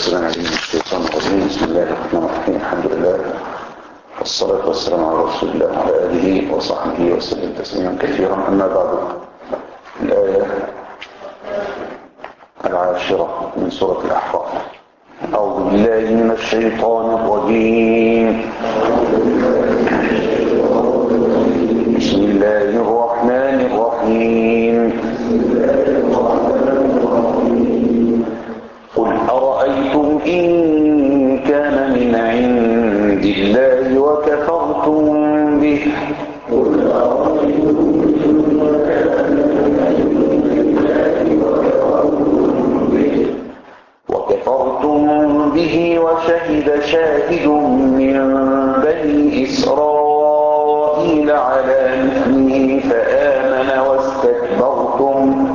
السلام عليكم من الشيطان الرجيم بسم الله الرحمن الرحيم الحمد لله والصلاة والسلام على رسول الله وعلى آله وصحبه وسلم تسليما كثيرا أما بعد الآية العاشرة من سورة الأحقاف أعوذ بالله من الشيطان الرجيم بسم الله الرحمن الرحيم قل أرأيتم إن كان من عند الله وكفرتم به وكفرتم به وشهد شاهد من بني إسرائيل على مثله فآمن واستكبرتم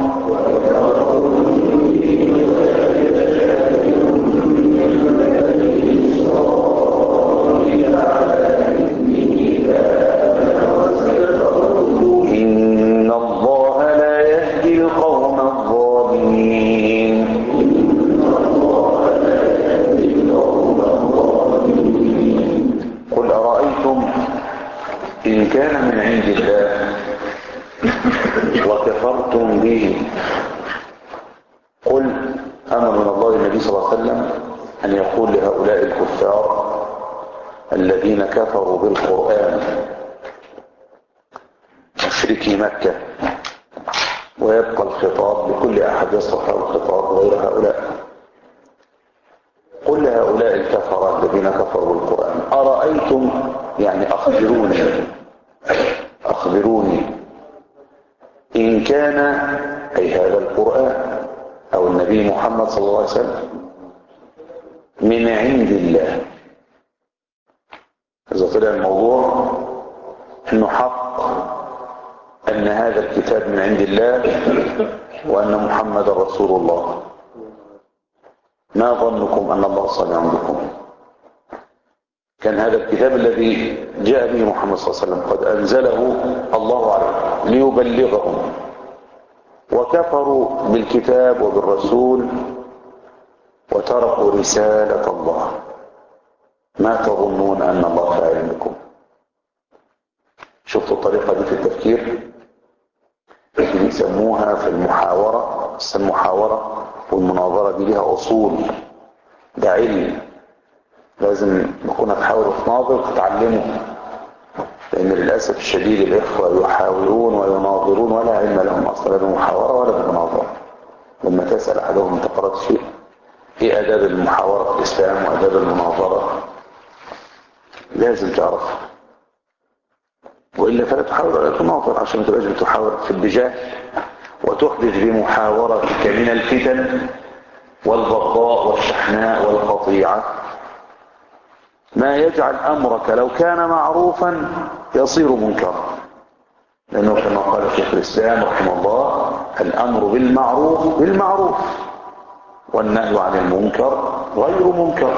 إن الله لا يهدي القوم الظالمين قل أرأيتم إن كان من عند الله وكفرتم به قل أمر من الله النبي صلى الله عليه وسلم أن يقول لهؤلاء الكفار الذين كفروا بالقرآن مشركي مكة ويبقى الخطاب لكل أحد يصلح له الخطاب غير هؤلاء قل لهؤلاء الكفرة الذين كفروا بالقرآن أرأيتم يعني أخبروني أخبروني إن كان أي هذا القرآن أو النبي محمد صلى الله عليه وسلم من عند الله إذا طلع الموضوع أنه حق أن هذا الكتاب من عند الله وأن محمد رسول الله ما ظنكم أن الله صنع بكم كان هذا الكتاب الذي جاء به محمد صلى الله عليه وسلم قد أنزله الله عليه ليبلغهم وكفروا بالكتاب وبالرسول وتركوا رسالة الله ما تظنون أن الله فاعل بكم شفتوا الطريقة دي في التفكير بيسموها في المحاورة بس المحاورة والمناظرة دي لها أصول ده علم لازم نكون هتحاولوا تناظر تتعلموا لأن للأسف الشديد الإخوة يحاورون ويناظرون ولا علم لهم أصلا بمحاورة ولا بمناظرة لما تسأل أحدهم أنت قرأت شيء إيه أداب المحاورة في الإسلام وأداب المناظرة لازم تعرفها وإلا فلا تحاول ولا تناظر عشان ما تبقاش بتحاور في البجاه وتحدث بمحاورتك من الفتن والبغضاء والشحناء والقطيعة ما يجعل أمرك لو كان معروفا يصير منكرا لأنه كما قال شيخ الإسلام رحمه الله الأمر بالمعروف بالمعروف والنهي عن المنكر غير منكر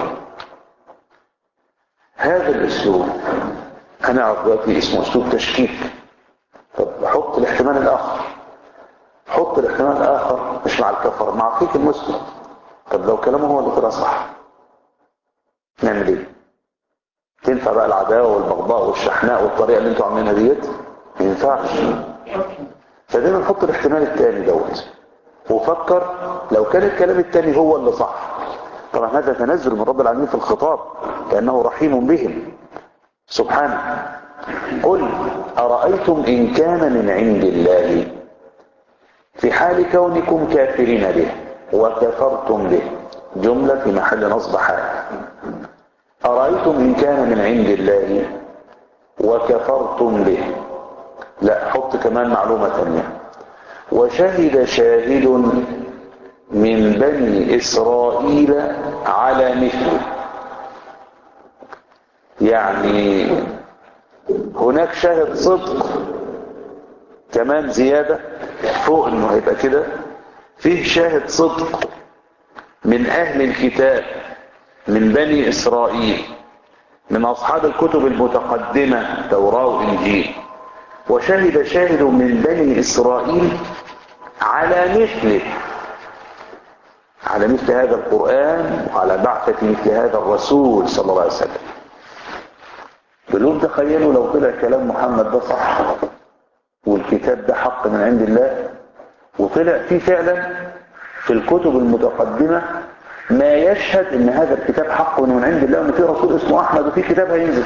هذا الأسلوب هنعرف دلوقتي اسمه أسلوب تشكيك طب حط الاحتمال الآخر حط الاحتمال الآخر مش مع الكفر مع أخيك المسلم طب لو كلامه هو اللي طلع صح نعمل ايه تنفع بقى العداوة والبغضاء والشحناء والطريقة اللي انتوا عاملينها ديت ما ينفعش فدايما نحط الاحتمال الثاني دوت وفكر لو كان الكلام الثاني هو اللي صح طبعا هذا تنزل من رب العالمين في الخطاب كأنه رحيم بهم سبحانه قل أرأيتم إن كان من عند الله في حال كونكم كافرين به وكفرتم به جملة في محل نصب حال أرأيتم إن كان من عند الله وكفرتم به لا حط كمان معلومة ثانية وشهد شاهد من بني إسرائيل على مثله يعني هناك شاهد صدق كمان زيادة فوق انه هيبقى كده فيه شاهد صدق من اهل الكتاب من بني اسرائيل من اصحاب الكتب المتقدمة توراة وانجيل وشهد شاهد من بني اسرائيل على مثله على مثل هذا القرآن وعلى بعثة مثل هذا الرسول صلى الله عليه وسلم بلون تخيلوا لو طلع كلام محمد ده صح والكتاب ده حق من عند الله وطلع فيه فعلا في الكتب المتقدمة ما يشهد ان هذا الكتاب حق من عند الله وان في رسول اسمه احمد وفي كتاب هينزل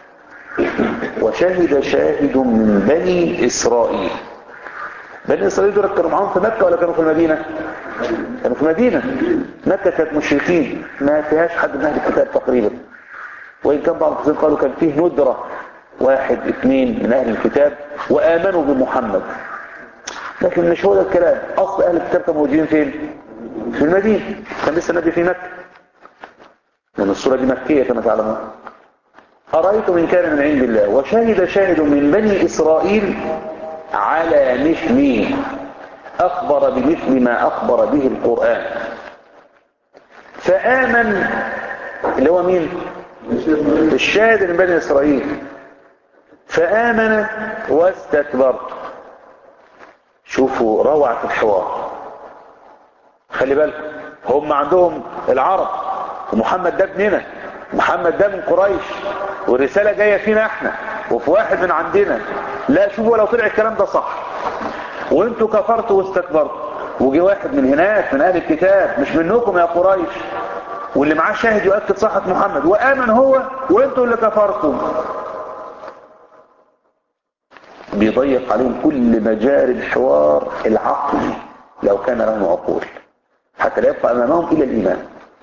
وشهد شاهد من بني اسرائيل بني اسرائيل دول كانوا معاهم في مكة ولا كانوا في المدينة كانوا في المدينة مكة كانت مشركين ما فيهاش حد من اهل الكتاب تقريبا وان كان بعض الكتاب قالوا كان فيه ندرة واحد اثنين من اهل الكتاب وامنوا بمحمد لكن مش هو ده الكلام اصل اهل الكتاب كانوا موجودين فين في المدينة كان لسه النبي في مكة لان الصورة دي مكية كما تعلمون أرأيت من كان من عند الله وشهد شاهد من بني إسرائيل على مثل أخبر بمثل ما أخبر به القرآن فآمن اللي هو مين الشاهد من بني إسرائيل فآمن واستكبرت شوفوا روعة الحوار خلي بالكم هم عندهم العرب ومحمد ده ابننا محمد ده من قريش والرسالة جاية فينا احنا وفي واحد من عندنا لا شوفوا لو طلع الكلام ده صح وانتوا كفرتوا واستكبرتوا وجي واحد من هناك من اهل الكتاب مش منكم يا قريش واللي معاه شاهد يؤكد صحة محمد وآمن هو وانتوا اللي كفرتم بيضيق عليهم كل مجال الحوار العقلي لو كان لهم عقول حتى لا يبقى امامهم الى الايمان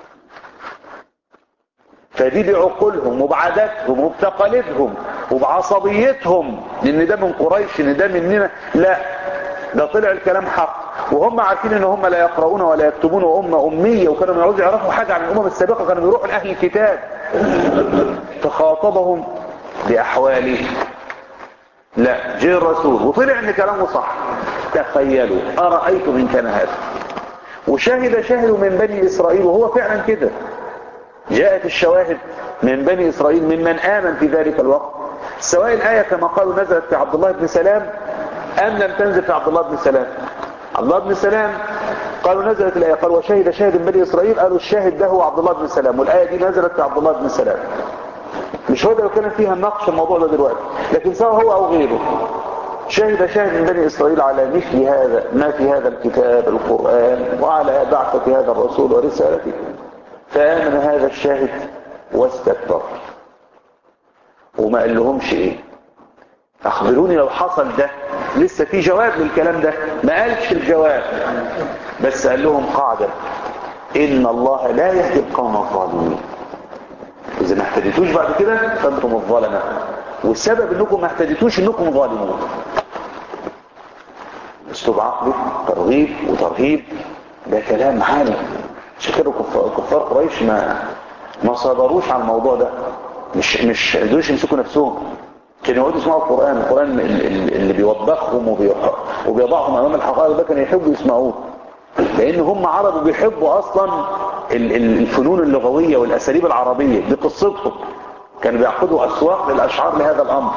فدي بعقولهم وبعاداتهم وبتقاليدهم وبعصبيتهم لان ده من قريش ان ده مننا لا ده طلع الكلام حق وهم عارفين ان هم لا يقرؤون ولا يكتبون وامه اميه وكانوا ما يعوزوا يعرفوا حاجه عن الامم السابقه كانوا بيروحوا لاهل الكتاب فخاطبهم باحوالهم لا جه الرسول وطلع ان كلامه صح تخيلوا ارايتم ان كان هذا وشهد شاهد من بني اسرائيل وهو فعلا كده جاءت الشواهد من بني إسرائيل ممن آمن في ذلك الوقت سواء الآية كما قالوا نزلت في عبد الله بن سلام أم لم تنزل في عبد الله بن سلام عبد الله بن سلام قالوا نزلت الآية قال وشهد شاهد من بني إسرائيل قالوا الشاهد ده هو عبد الله بن سلام والآية دي نزلت في عبد الله بن سلام مش هو ده لو كان فيها النقش الموضوع ده دلوقتي لكن سواء هو أو غيره شهد شاهد من بني إسرائيل على مثل هذا ما في هذا الكتاب القرآن وعلى بعثة هذا الرسول ورسالته فآمن هذا الشاهد واستكبر وما قال لهمش ايه اخبروني لو حصل ده لسه في جواب للكلام ده ما قالش الجواب بس قال لهم قاعدة ان الله لا يهدي القوم الظالمين اذا ما اهتديتوش بعد كده فانتم الظلمة والسبب انكم ما اهتديتوش انكم ظالمون اسلوب عقلي ترغيب وترهيب ده كلام عالي عشان كده كفار قريش ما ما صبروش على الموضوع ده مش مش قدروش يمسكوا نفسهم كانوا يقعدوا يسمعوا القرآن القرآن اللي بيوبخهم وبيضعهم امام الحقائق ده كانوا يحبوا يسمعوه لان هم عرب وبيحبوا اصلا الفنون اللغوية والاساليب العربية دي قصتهم كانوا بيعقدوا اسواق للاشعار لهذا الامر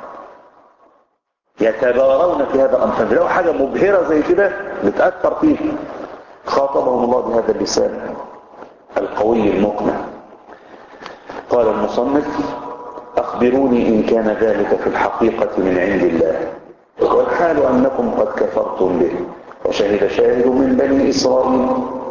يتبارون في هذا الامر فلو حاجة مبهرة زي كده بتأثر فيه خاطبهم الله بهذا اللسان القوي المقنع قال المصنف أخبروني إن كان ذلك في الحقيقة من عند الله والحال أنكم قد كفرتم به وشهد شاهد من بني إسرائيل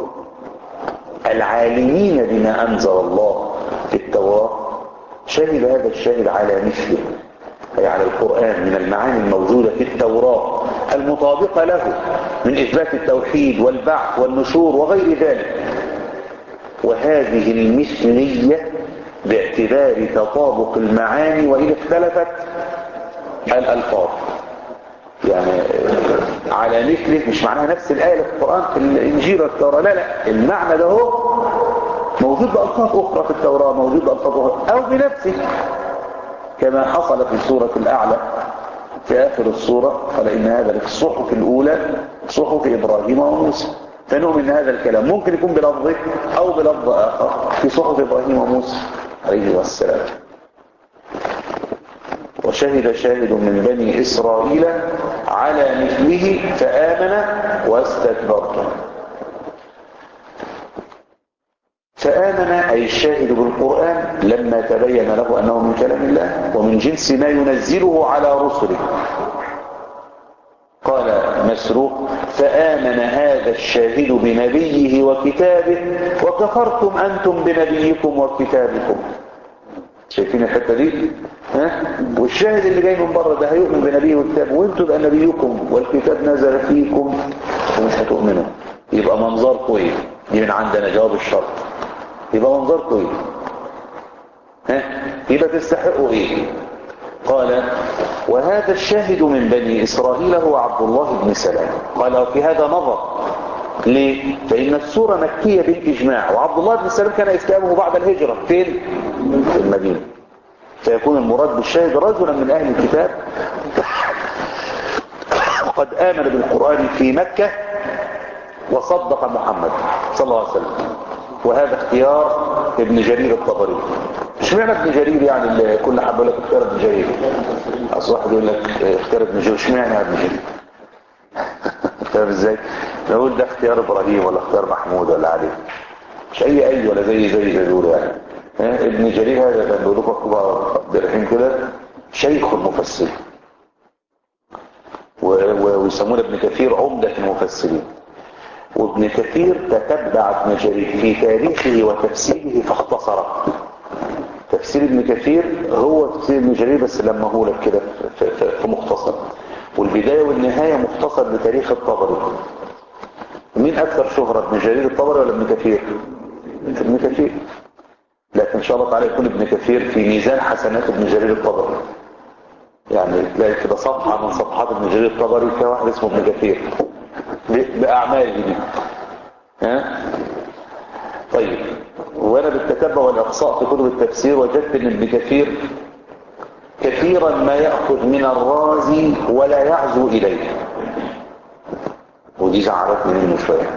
العالمين بما أنزل الله في التوراة شهد هذا الشاهد على مثله أي على القرآن من المعاني الموجودة في التوراة المطابقة له من إثبات التوحيد والبعث والنشور وغير ذلك وهذه المثلية باعتبار تطابق المعاني وإن اختلفت الألفاظ يعني على مثله مش معناها نفس الآية في القرآن في الإنجيل والتوراة لا لا المعنى ده هو موجود بألفاظ أخرى في التوراة موجود بألفاظ أخرى أو بنفسه كما حصل في سورة الأعلى في آخر السورة قال إن هذا في الصحف الأولى صحف إبراهيم وموسى فنؤمن هذا الكلام ممكن يكون بلفظه أو بلفظ آخر في صحف إبراهيم وموسى عليه السلام وشهد شاهد من بني إسرائيل على مثله فآمن واستكبرتم فآمن أي الشاهد بالقرآن لما تبين له أنه من كلام الله ومن جنس ما ينزله على رسله قال مسروق فآمن هذا الشاهد بنبيه وكتابه وكفرتم أنتم بنبيكم وكتابكم شايفين الحتة دي ها؟ والشاهد اللي جاي من بره ده هيؤمن بنبيه وكتابه وانتم بقى نبيكم والكتاب نزل فيكم ومش هتؤمنوا يبقى منظركم ايه دي من عندنا جواب الشرط يبقى منظركم ايه ها يبقى تستحقوا ايه قال وهذا الشاهد من بني إسرائيل هو عبد الله بن سلام قال وفي هذا نظر ليه؟ فإن السورة مكية بالإجماع وعبد الله بن سلام كان إسلامه بعد الهجرة فين؟ في المدينة فيكون المراد بالشاهد رجلا من أهل الكتاب وقد آمن بالقرآن في مكة وصدق محمد صلى الله عليه وسلم وهذا اختيار ابن جرير الطبري مش معنى ابن جرير يعني اللي كل حد يقول لك اختار ابن جرير اصل واحد يقول لك اختار ابن جرير مش معنى ابن جرير فاهم ازاي نقول ده اختيار ابراهيم ولا اختيار محمود ولا علي مش اي اي ولا زي زي زي بيقولوا يعني ابن جرير هذا كان بيقولوا لكم عبد كده شيخ المفسر ويسمونه ابن كثير عمدة المفسرين وابن كثير تتبع ابن جرير في تاريخه وتفسيره فاختصره تفسير ابن كثير هو تفسير ابن جرير بس لما هو لك كده في مختصر والبداية والنهاية مختصر لتاريخ الطبري مين أكثر شهرة ابن جرير الطبري ولا ابن كثير ابن كثير لكن إن شاء الله تعالى يكون ابن كثير في ميزان حسنات ابن جرير الطبري يعني تلاقي كده صفحة من صفحات ابن جرير الطبري فيها واحد اسمه ابن كثير بأعماله دي ها طيب وانا بالتتبع والاقصاء في كتب التفسير وجدت ان ابن كثير كثيرا ما يأخذ من الرازي ولا يعزو اليه ودي زعلتني منه شويه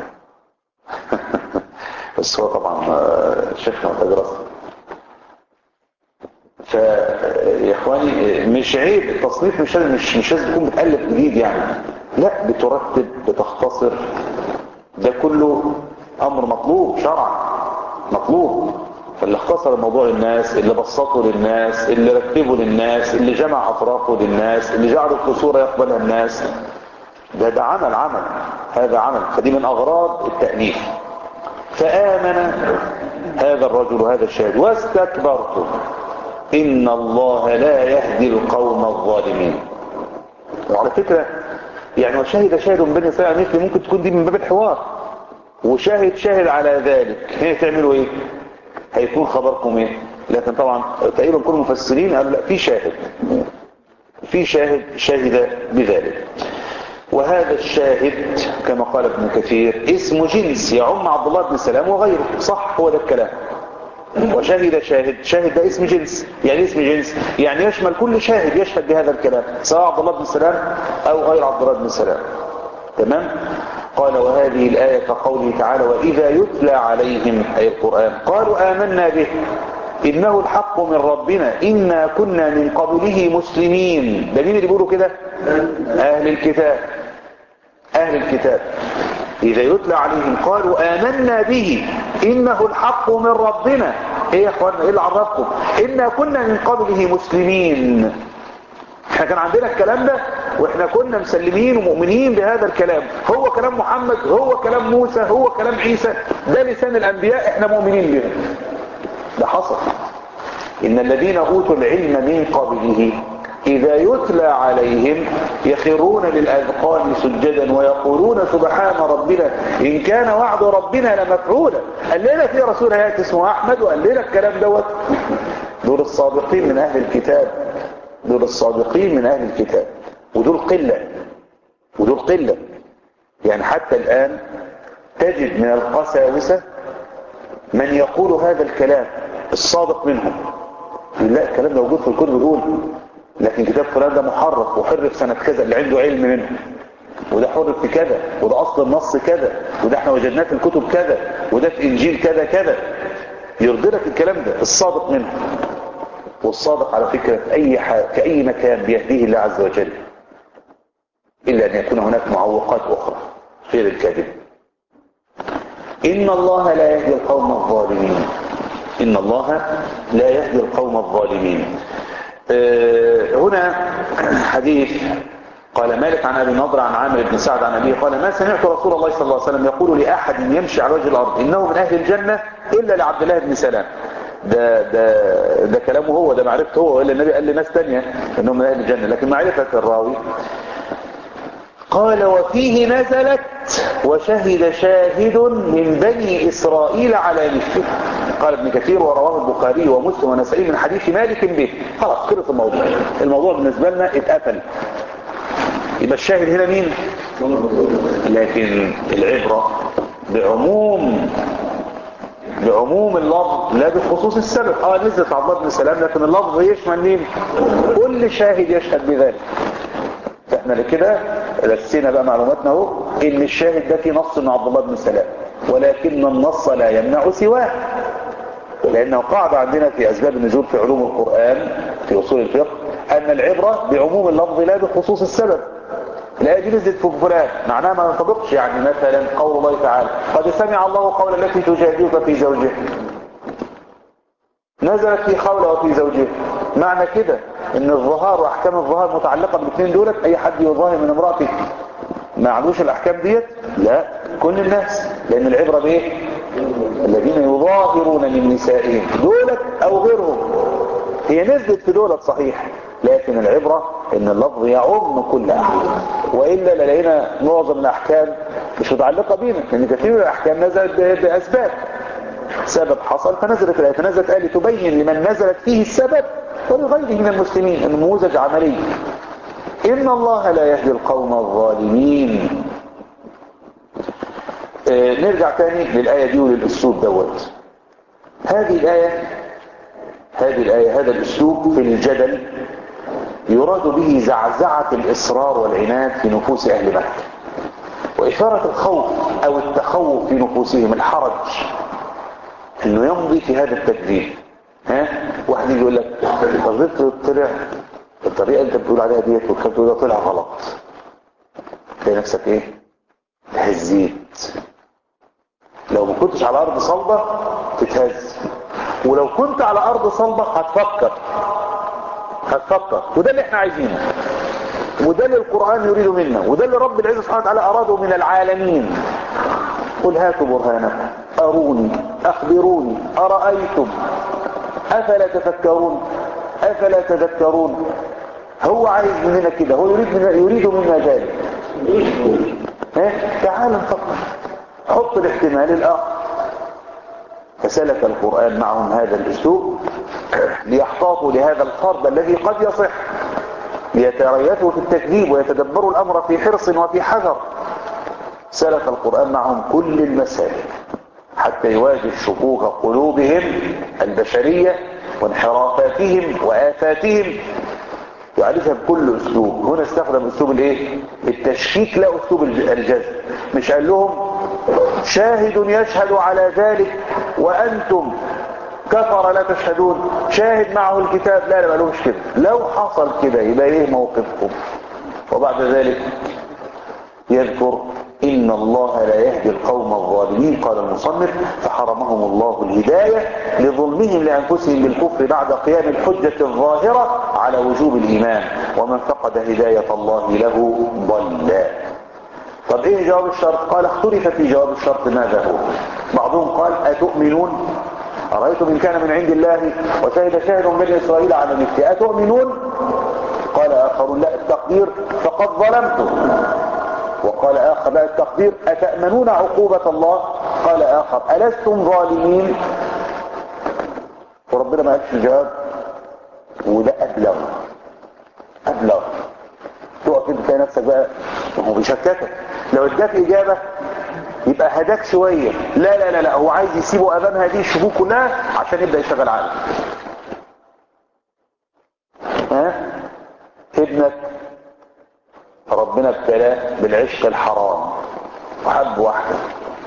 بس هو طبعا شيخنا محتاج راسه فيا اخواني مش عيب التصنيف مش مش مش لازم تكون بتالف جديد يعني لا بترتب بتختصر ده كله امر مطلوب شرعا مطلوب فاللي اختصر الموضوع للناس اللي بسطه للناس اللي رتبه للناس اللي جمع اطرافه للناس اللي جعله في صوره يقبلها الناس ده ده عمل عمل هذا عمل فدي من اغراض التاليف فامن هذا الرجل هذا الشاهد واستكبرتم ان الله لا يهدي القوم الظالمين وعلى فكره يعني وشهد شاهد من بني اسرائيل مثل ممكن تكون دي من باب الحوار وشاهد شاهد على ذلك هنا تعملوا ايه هيكون خبركم ايه لكن طبعا تقريبا كل المفسرين قالوا لا في شاهد في شاهد شهد بذلك وهذا الشاهد كما قال ابن كثير اسم جنس يعم عبد الله بن سلام وغيره صح هو ده الكلام وشهد شاهد شاهد ده اسم جنس يعني اسم جنس يعني يشمل كل شاهد يشهد بهذا الكلام سواء عبد الله بن سلام او غير عبد الله بن سلام تمام قال وهذه الآية كقوله تعالى وإذا يتلى عليهم أي القرآن قالوا آمنا به إنه الحق من ربنا إنا كنا من قبله مسلمين ده مين اللي بيقولوا كده أهل الكتاب أهل الكتاب إذا يتلى عليهم قالوا آمنا به إنه الحق من ربنا إيه يا أخوانا إيه اللي عرفكم إنا كنا من قبله مسلمين احنا كان عندنا الكلام ده واحنا كنا مسلمين ومؤمنين بهذا الكلام هو كلام محمد هو كلام موسى هو كلام عيسى ده لسان الانبياء احنا مؤمنين بهم ده حصل ان الذين اوتوا العلم من قبله اذا يتلى عليهم يخرون للاذقان سجدا ويقولون سبحان ربنا ان كان وعد ربنا لمفعولا قال لنا في رسول هياتي اسمه احمد وقال لنا الكلام دوت دول الصادقين من اهل الكتاب دول الصادقين من اهل الكتاب ودول قلة ودول قلة يعني حتى الآن تجد من القساوسة من يقول هذا الكلام الصادق منهم لا الكلام ده موجود في الكتب الأولى لكن كتاب فلان ده محرف وحرف سنة كذا اللي عنده علم منه وده حرف في كذا وده أصل النص كذا وده احنا وجدناه في الكتب كذا وده في إنجيل كذا كذا يرضي لك الكلام ده الصادق منه والصادق على فكرة في أي, في أي مكان بيهديه الله عز وجل إلا أن يكون هناك معوقات أخرى غير الكاذب إن الله لا يهدي القوم الظالمين إن الله لا يهدي القوم الظالمين آه، هنا حديث قال مالك عن أبي نضر عن عامر بن سعد عن أبيه قال ما سمعت رسول الله صلى الله عليه وسلم يقول لأحد يمشي على وجه الأرض إنه من أهل الجنة إلا لعبد الله بن سلام ده, ده, ده كلامه هو ده معرفته هو وإلا النبي قال لناس تانية إنه من أهل الجنة لكن معرفة الراوي قال وفيه نزلت وشهد شاهد من بني إسرائيل على مثله قال ابن كثير ورواه البخاري ومسلم ونسائي من حديث مالك به خلاص خلص الموضوع الموضوع بالنسبة لنا اتقفل يبقى الشاهد هنا مين لكن العبرة بعموم بعموم اللفظ لا بخصوص السبب اه نزلت عبد الله بن سلام لكن اللفظ يشمل مين كل شاهد يشهد بذلك فاحنا لكده رسينا بقى معلوماتنا اهو ان الشاهد ده في نص من عبد الله بن سلام ولكن النص لا يمنع سواه لانه قاعدة عندنا في اسباب النزول في علوم القرآن في اصول الفقه ان العبرة بعموم اللفظ لا بخصوص السبب الآية دي نزلت في فلان معناها ما ينطبقش يعني مثلا قول الله تعالى قد سمع الله قول التي تجادلك في زوجها نزلت في خولة وفي زوجها معنى كده ان الظهار واحكام الظهار متعلقة بالاثنين دولت اي حد يظاهر من امرأته ما عندوش الاحكام ديت لا كل الناس لان العبرة بايه الذين يظاهرون من نسائهم دولت او غيرهم هي نزلت في دولت صحيح لكن العبرة ان اللفظ يعم كل احد وإلا للينا معظم الاحكام مش متعلقة بينا لان كثير من الاحكام نزلت باسباب سبب حصل فنزلت الآية فنزلت آية تبين لمن نزلت فيه السبب ولغيره من المسلمين النموذج عملي إن الله لا يهدي القوم الظالمين آه نرجع تاني للآية دي وللأسلوب دوت هذه الآية هذه الآية هذا الأسلوب في الجدل يراد به زعزعة الإصرار والعناد في نفوس أهل مكة وإثارة الخوف أو التخوف في نفوسهم الحرج انه يمضي في هذا التكذيب ها واحد يجي يقول لك التغذيب طلع الطريقه اللي انت بتقول عليها ديت والكلام ده طلع غلط تلاقي نفسك ايه تهزيت لو ما كنتش على ارض صلبه تتهز ولو كنت على ارض صلبه هتفكر هتفكر وده اللي احنا عايزينه وده اللي القرآن يريد منا وده اللي رب العزة سبحانه وتعالى أراده من العالمين قل هاتوا برهانكم أروني أخبروني أرأيتم أفلا تفكرون أفلا تذكرون هو عايز مننا كده هو يريد منا يريد منا ذلك ها تعال نفكر حط الاحتمال الآخر فسلك القرآن معهم هذا الأسلوب ليحتاطوا لهذا الفرض الذي قد يصح ليتريثوا في التكذيب ويتدبروا الأمر في حرص وفي حذر سلك القرآن معهم كل المسالك حتى يواجه شكوك قلوبهم البشرية وانحرافاتهم وآفاتهم يعالجها بكل أسلوب هنا استخدم أسلوب الايه التشكيك لا أسلوب الجزم مش قال لهم شاهد يشهد على ذلك وأنتم كفر لا تشهدون شاهد معه الكتاب لا لا مالهمش كده لو حصل كده يبقى ايه موقفكم وبعد ذلك يذكر إن الله لا يهدي القوم الظالمين قال المصنف فحرمهم الله الهداية لظلمهم لأنفسهم بالكفر بعد قيام الحجة الظاهرة على وجوب الإيمان ومن فقد هداية الله له ضل طب ايه جواب الشرط قال اختلف في جواب الشرط ماذا هو بعضهم قال أتؤمنون أرأيتم إن كان من عند الله وشهد شاهد من بني إسرائيل على مثل أتؤمنون قال آخرون لا التقدير فقد ظلمتم وقال آخر لا التقدير أتأمنون عقوبة الله قال آخر ألستم ظالمين وربنا ما قالش الجواب وده أبلغ أبلغ تقف انت تلاقي نفسك بقى هو بيشككك لو اداك إجابة يبقى هداك شوية لا لا لا لا هو عايز يسيبه أمام هذه الشكوك كلها عشان يبدأ يشتغل عقله ها ابنك ربنا ابتلاه بالعشق الحرام وحب واحدة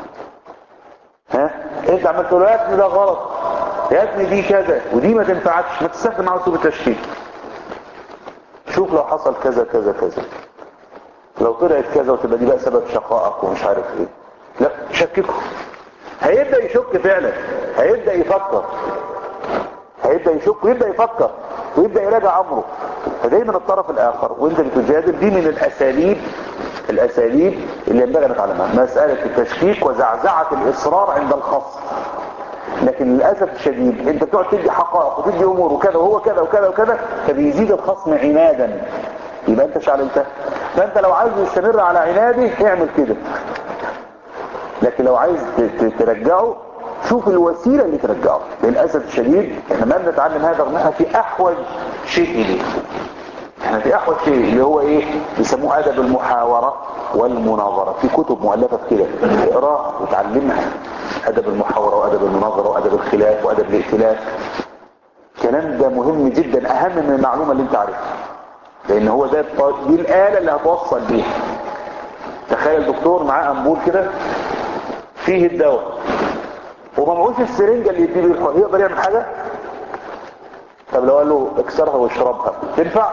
ها انت عمال تقول يا ابني ده غلط يا ابني دي كذا ودي ما تنفعكش ما تستخدم مع اسلوب التشكيك شوف لو حصل كذا كذا كذا لو طلعت كذا وتبقى دي بقى سبب شقائك ومش عارف ايه لا شككه هيبدأ يشك فعلا هيبدأ يفكر هيبدأ يشك ويبدأ يفكر ويبدأ يراجع أمره فدايما الطرف الآخر وانت بتجادل دي من الأساليب الأساليب اللي ينبغي نتعلمها مسألة التشكيك وزعزعة الإصرار عند الخصم لكن للأسف الشديد انت بتقعد تدي حقائق وتدي أمور وكذا وهو كذا وكذا وكذا فبيزيد الخصم عنادا يبقى انت شعللته فانت لو عايز يستمر على عناده اعمل كده لكن لو عايز ترجعه شوف الوسيلة اللي ترجعه للأسف الشديد احنا ما بنتعلم هذا رغم احنا في أحوج شيء إليه احنا في أحوج شيء اللي هو ايه بيسموه أدب المحاورة والمناظرة في كتب مؤلفة كده اقراها وتعلمها أدب المحاورة وأدب المناظرة وأدب الخلاف وأدب الائتلاف الكلام ده مهم جدا أهم من المعلومة اللي انت عارفها لأن هو ده دي الآلة اللي هتوصل بيها تخيل الدكتور معاه أنبول كده فيه الدواء وما معهوش السرنجة اللي يديه الحقن يقدر يعمل حاجة طب لو قال له اكسرها واشربها تنفع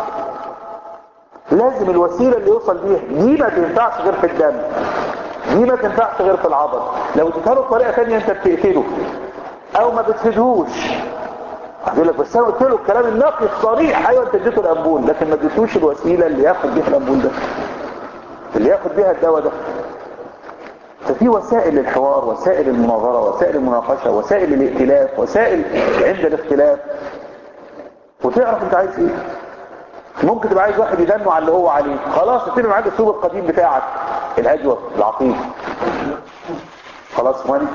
لازم الوسيلة اللي يوصل بيها دي ما تنفعش غير في الدم دي ما تنفعش غير في العضل لو اديتها له بطريقة ثانيه انت بتقتله او ما بتفيدهوش يقول لك بس انا قلت له الكلام النقي الصريح ايوه انت اديته الانبول لكن ما اديتوش الوسيله اللي ياخد بيها الانبول ده اللي ياخد بيها الدواء ده ففي وسائل للحوار وسائل المناظره وسائل المناقشه وسائل الائتلاف وسائل عند الاختلاف وتعرف انت عايز ايه ممكن تبقى عايز واحد يدنه على اللي هو عليه خلاص اتبع معاك الاسلوب القديم بتاعك الهجوه العقيم خلاص اخواني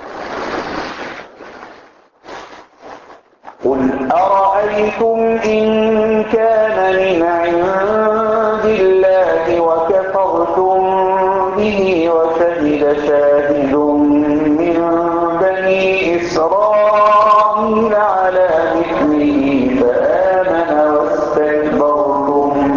قل أرأيتم إن كان من عند الله وكفرتم به وشهد شاهد من بني إسرائيل على مثله فآمن واستكبرتم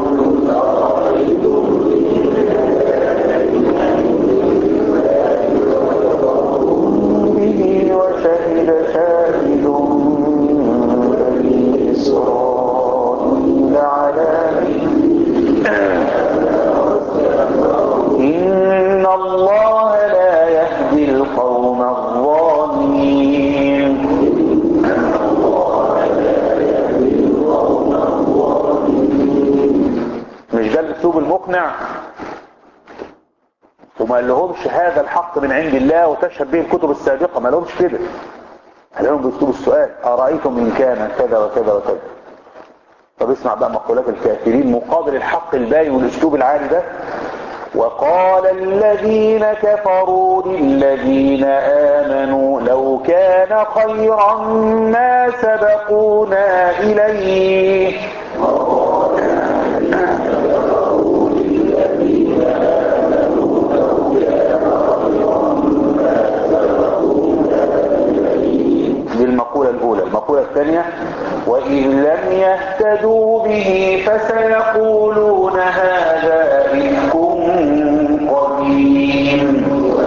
به وشهد شاهد من بني إسرائيل على إن الله لا يهدي القوم الظالمين مش ده الاسلوب المقنع وما لهمش هذا الحق من عند الله وتشهد به الكتب السابقة ما لهمش كده قال لهم باسلوب السؤال أرأيتم إن كان كذا وكذا وكذا طب اسمع بقى مقولات الكافرين مقابل الحق الباين والاسلوب العالي ده وقال الذين كفروا للذين آمنوا لو كان خيرا ما سبقونا إليه دي المقولة الأولى المقولة الثانية وإن لم يهتدوا به فسيقولون هذا إفك قديم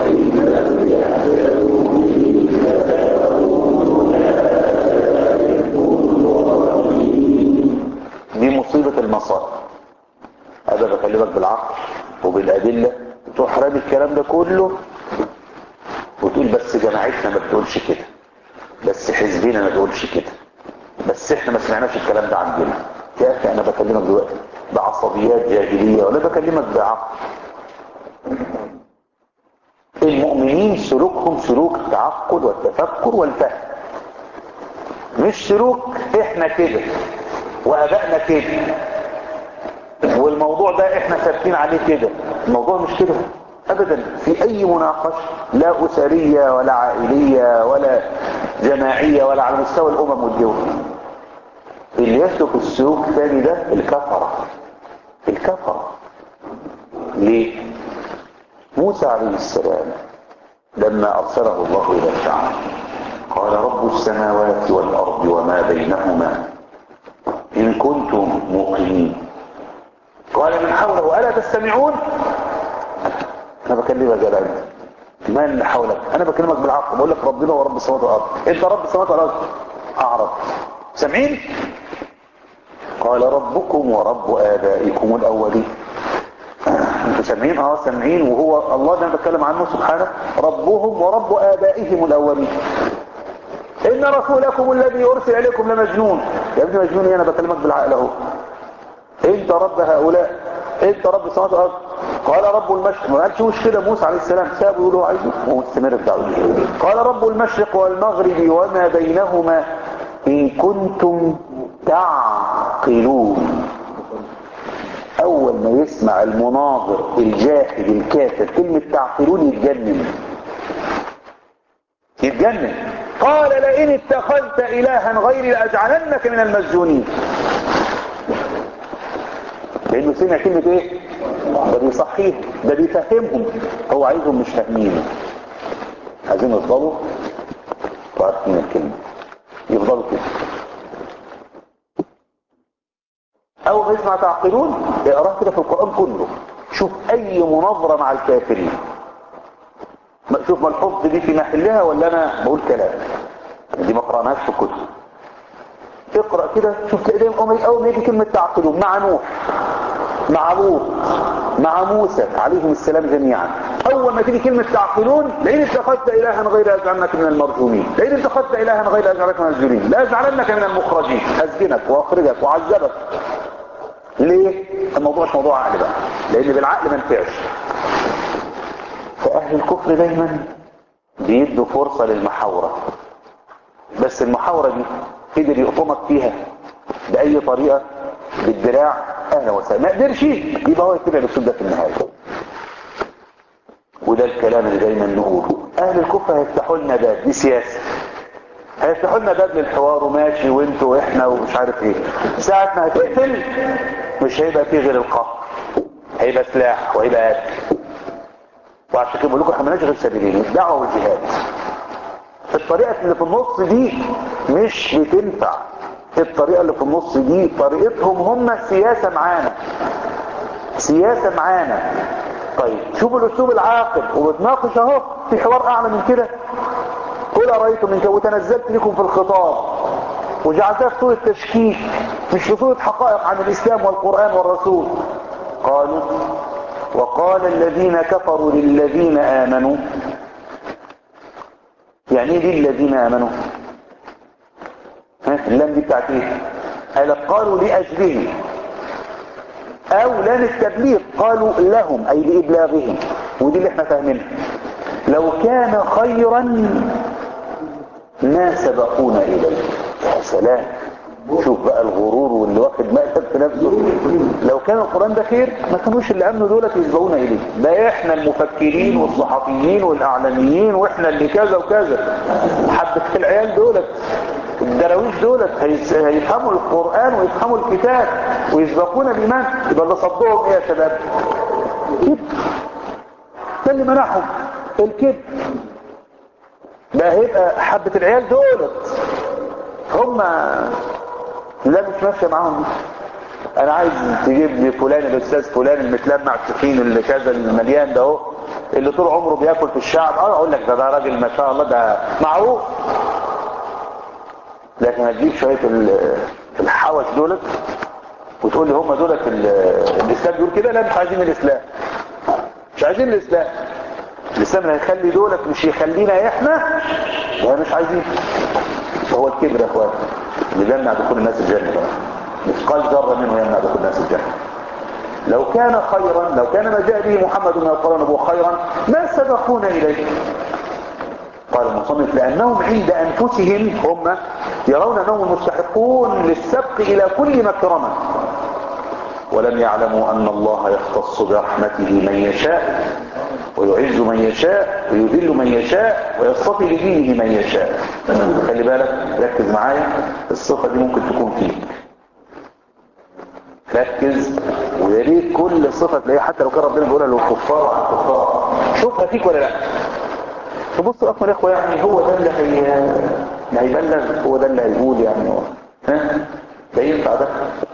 دي مصيبة المصائب هذا بكلمك بالعقل وبالأدلة تروح رامي الكلام ده كله وتقول بس جماعتنا ما بتقولش كده بس حزبنا ما بيقولش كده بس احنا ما سمعناش الكلام ده عندنا يا اخي انا بكلمك دلوقتي بعصبيات جاهليه ولا بكلمك بعقل المؤمنين سلوكهم سلوك التعقل والتفكر والفهم مش سلوك احنا كده وابائنا كده والموضوع ده احنا ثابتين عليه كده الموضوع مش كده ابدا في اي مناقشه لا اسريه ولا عائليه ولا جماعيه ولا على مستوى الامم والدول اللي يسلك السلوك الثاني ده الكفره الكفره ليه موسى عليه السلام لما ارسله الله الى الشعب قال رب السماوات والارض وما بينهما ان كنتم موقنين قال من حوله الا تستمعون انا بكلمك يا انت ما اللي حولك انا بكلمك بالعقل بقول لك ربنا ورب السماوات والارض انت رب السماوات والارض اعرض سامعين قال ربكم ورب ابائكم الاولين انتوا سامعين اه سامعين وهو الله ده أنا بتكلم عنه سبحانه ربهم ورب آبائهم الأولين إن رسولكم الذي أرسل إليكم لمجنون يا ابني مجنون إيه؟ أنا بكلمك بالعقل أهو انت رب هؤلاء انت رب السماوات والارض قال رب المشرق ما قالش وش كده موسى عليه السلام سابه يقول هو عايزه ومستمر في دعوته قال رب المشرق والمغرب وما بينهما ان كنتم تعقلون اول ما يسمع المناظر الجاحد الكافر كلمه تعقلون يتجنن يتجنن قال لئن اتخذت الها غيري لاجعلنك من المسجونين لانه سمع كلمة ايه ده بيصحيهم ده بيفهمهم هو عايزهم مش فاهمين عايزين يفضلوا وعارفين الكلمة يفضلوا كده اول ما يسمع تعقلون اقراه كده في القرآن كله شوف اي مناظرة مع الكافرين شوف ما الحفظ دي في محلها ولا انا بقول كلام دي ما قرأناش في الكتب اقرأ كده شوف تلاقي اول ما يجي كلمة تعقلون مع نوح مع لوط مع موسى عليهم السلام جميعا اول ما تيجي كلمة تعقلون لئن اتخذت الها غير اجعلنك من المرجومين لئن اتخذت الها غير اجعلنك من المرجومين لا اجعلنك من المخرجين اسجنك واخرجك واعذبك ليه الموضوع مش موضوع عقل بقى لان بالعقل ما نفعش فاهل الكفر دايما بيدوا فرصة للمحاورة بس المحاورة دي قدر يقطمك فيها بأي طريقة بالدراع اهلا وسهلا ما قدرش يبقى هو يتبع الاسلوب ده في النهايه وده الكلام اللي دايما نقوله اهل الكفر هيفتحوا لنا باب دي سياسه هيفتحوا لنا باب للحوار وماشي وانتوا واحنا ومش عارف ايه ساعه ما هتقفل مش هيبقى فيه غير القهر هيبقى سلاح وهيبقى قتل وعشان كده بقول لكم احنا مالناش غير سبيلين الدعوه والجهاد الطريقه اللي في النص دي مش بتنفع الطريقة اللي في النص دي طريقتهم هم سياسة معانا سياسة معانا طيب شوفوا الاسلوب العاقل وبتناقش اهو في حوار اعلى من كده قل ارأيتم منك وتنزلت لكم في الخطاب وجعلتها في صورة تشكيك مش في صورة حقائق عن الاسلام والقرآن والرسول قالوا وقال الذين كفروا للذين امنوا يعني ايه دي الذين امنوا اللام دي بتاعت ايه قال قالوا لاجله او لام التبليغ قالوا لهم اي لابلاغهم ودي اللي احنا فاهمينها لو كان خيرا ما سبقونا اليه يا سلام شوف بقى الغرور واللي واخد مقتل في نفسه لو كان القرآن ده خير ما كانوش اللي امنوا دولت يسبقونا اليه ده احنا المفكرين والصحفيين والاعلاميين واحنا اللي كذا وكذا حبة العيال دولت الدراويش دولت هيفهموا القرآن ويفهموا الكتاب ويسبقونا بالإيمان يبقى اللي صدهم ايه يا شباب كده ده اللي منعهم الكذب ده هيبقى حبة العيال دولت هم لا مش ماشية معاهم انا عايز تجيب لي فلان الاستاذ فلان المتلمع التخين اللي كذا المليان ده اهو اللي طول عمره بياكل في الشعب اه اقول لك ده ده راجل ما شاء الله ده معروف لكن هتجيب شوية الحوش دولت وتقول لي هم دولت الاسلام بيقول كده لا مش عايزين الاسلام مش عايزين الاسلام الاسلام اللي هيخلي دولت مش يخلينا احنا وهي مش عايزين هو الكبر يا اخوان اللي يمنع دخول الناس الجنة بقى مثقال ذره منه يمنع دخول الناس الجنة لو كان خيرا لو كان ما جاء به محمد من القرآن أبو خيرا ما سبقونا إليه قال المصنف لأنهم عند أنفسهم هم يرون أنهم مستحقون للسبق إلى كل مكرمة ولم يعلموا أن الله يختص برحمته من يشاء ويعز من يشاء ويذل من يشاء ويصطفي لدينه من يشاء خلي بالك ركز معايا الصفة دي ممكن تكون فيك ركز ويا ريت كل صفة تلاقيها حتى لو كان ربنا بيقولها للكفار وعن الكفار شوفها فيك ولا لا تبص اصلا يا اخوة يعني هو ده اللي هي اللي هيبلغ هو ده اللي هيقول يعني هو ها ده ينفع ده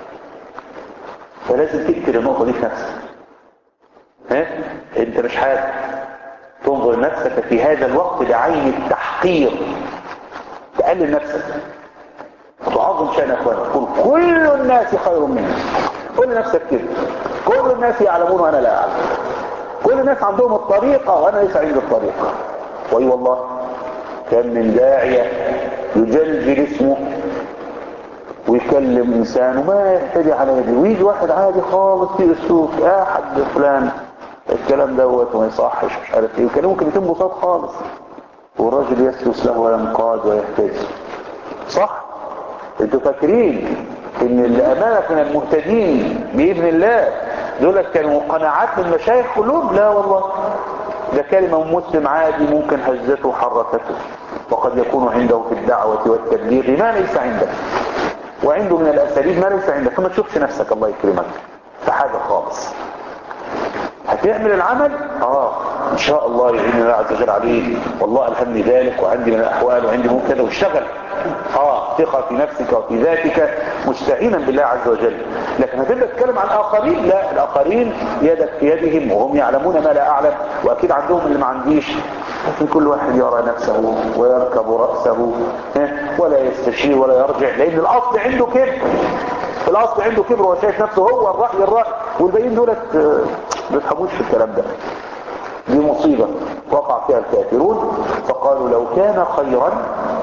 فلازم تكتر النقطة دي في نفسك ها انت مش حاجة تنظر نفسك في هذا الوقت بعين التحقير تقلل نفسك وتعظم شأن اخوانك تقول كل الناس خير مني قول لنفسك كده كل الناس يعلمون وانا لا اعلم كل الناس عندهم الطريقة وانا ليس عندي الطريقة واي والله كان من داعية يجلجل اسمه ويكلم انسان وما يهتدي على يده ويجي واحد عادي خالص في اسلوب يا حد فلان الكلام دوت وما يصحش مش عارف ايه وكلامه كلمتين بساط خالص والراجل يسلس له وينقاد ويهتدي صح انتوا فاكرين ان اللي امامك من المهتدين باذن الله دول كانوا قناعات من مشايخ قلوب لا والله ده كلمة مسلم عادي ممكن هزته وحركته وقد يكون عنده في الدعوة والتبليغ ما ليس عندك وعنده من الأساليب ما ليس عندك فما تشوفش نفسك الله يكرمك في حاجة خالص هتعمل العمل اه ان شاء الله يعين الله عز وجل عليه والله الهمني ذلك وعندي من الاحوال وعندي من كذا واشتغل اه ثقة في نفسك وفي ذاتك مستعينا بالله عز وجل لكن هتبدأ تتكلم عن الاخرين لا الاخرين يدك في يدهم وهم يعلمون ما لا اعلم واكيد عندهم اللي ما عنديش لكن كل واحد يرى نفسه ويركب رأسه ولا يستشير ولا يرجع لان الاصل عنده كبر الاصل عنده كبر وشايف نفسه هو الرأي الرأي والباقيين دولت ما بيفهموش في الكلام ده دي مصيبة وقع فيها الكافرون فقالوا لو كان خيرا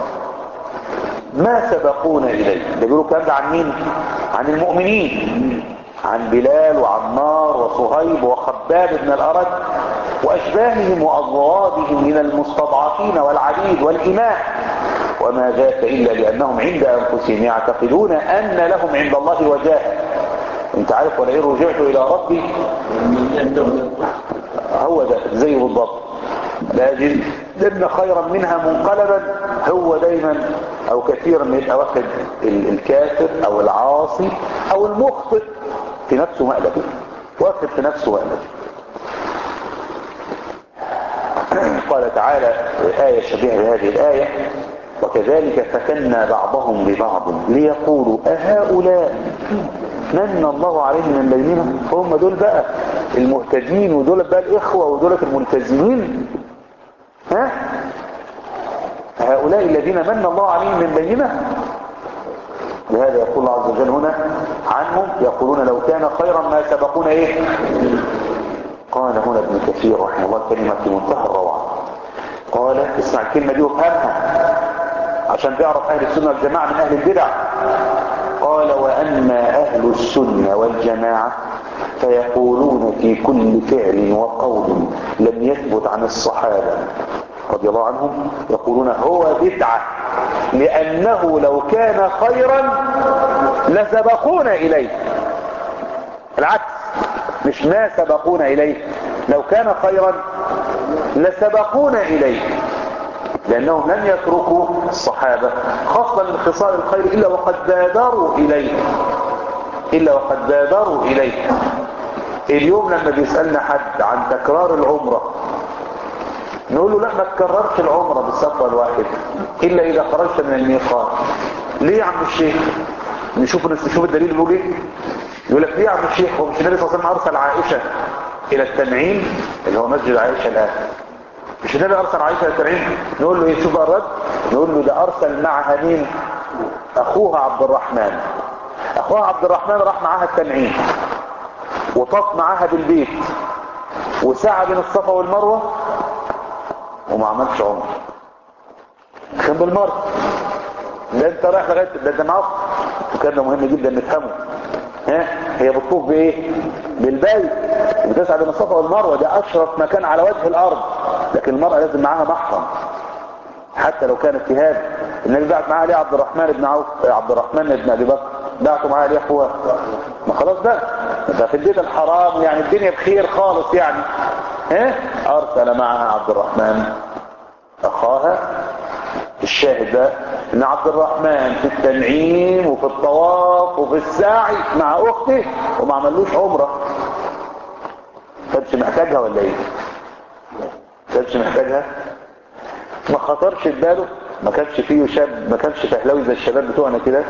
ما سبقونا إليه ده بيقولوا الكلام ده عن مين عن المؤمنين عن بلال وعمار وصهيب وخباب بن الأرد وأشباههم وأضرابهم من المستضعفين والعبيد والإماء وما ذاك إلا لأنهم عند أنفسهم يعتقدون أن لهم عند الله وجاهة انت عارف ولئن رجعت إلى ربي هو ده زي بالضبط لأن خيرا منها منقلبا هو دايما أو كثيرا ما يبقى واخد الكافر أو العاصي أو المخطئ في نفسه مقلب واخد في نفسه مقلب قال تعالى آية شبيهة بهذه الآية وكذلك فتنا بعضهم ببعض ليقولوا أهؤلاء من الله عليهم من بيننا هم دول بقى المهتدين ودول بقى الإخوة ودول الملتزمين ها هؤلاء الذين من الله عليهم من بيننا لهذا يقول الله عز وجل هنا عنهم يقولون لو كان خيرا ما سبقونا ايه قال هنا ابن كثير رحمه الله كلمة في منتهى الروعة قال اسمع الكلمة دي وافهمها عشان تعرف اهل السنة والجماعة من اهل البدع قال واما اهل السنة والجماعة فيقولون في كل فعل وقول لم يثبت عن الصحابة رضي الله عنهم يقولون هو بدعة لأنه لو كان خيرا لسبقونا إليه العكس مش ما سبقونا إليه لو كان خيرا لسبقونا إليه لأنهم لم يتركوا الصحابة خاصة من خصال الخير إلا وقد بادروا إليه إلا وقد بادروا إليه اليوم لما بيسألنا حد عن تكرار العمرة نقول له لا ما تكررش العمرة بالسفرة الواحدة إلا إذا خرجت من الميقات ليه يا عم الشيخ نشوف نشوف الدليل بيقول ايه يقول لك ليه يا عم الشيخ هو مش النبي صلى الله عليه وسلم أرسل عائشة إلى التنعيم اللي هو مسجد عائشة الآن مش النبي أرسل عائشة إلى التنعيم نقول له ايه شوف الرد نقول له ده أرسل معها مين أخوها عبد الرحمن أخوها عبد الرحمن راح معاها التنعيم وطاف معاها بالبيت وسعى بين الصفا والمروة وما عملش عمر كان بالمرة ده انت رايح لغاية ده انت معاك وكان ده مهم جدا نفهمه ها هي بتطوف بايه بالبيت وبتسعى بين الصفا والمروة ده اشرف مكان على وجه الارض لكن المرأة لازم معاها محرم حتى لو كانت في هذا النبي بعت معاه ليه عبد الرحمن بن عوف عبد الرحمن بن ابي بكر بعتوا معاه ليه اخوه ما خلاص بقى ده في البيت الحرام يعني الدنيا بخير خالص يعني ها ارسل معها عبد الرحمن اخاها الشاهد ده ان عبد الرحمن في التنعيم وفي الطواف وفي السعي مع اخته وما عملوش عمره كانش محتاجها ولا ايه كانش محتاجها ما خطرش في باله ما كانش فيه شاب ما كانش فهلاوي زي الشباب بتوعنا كده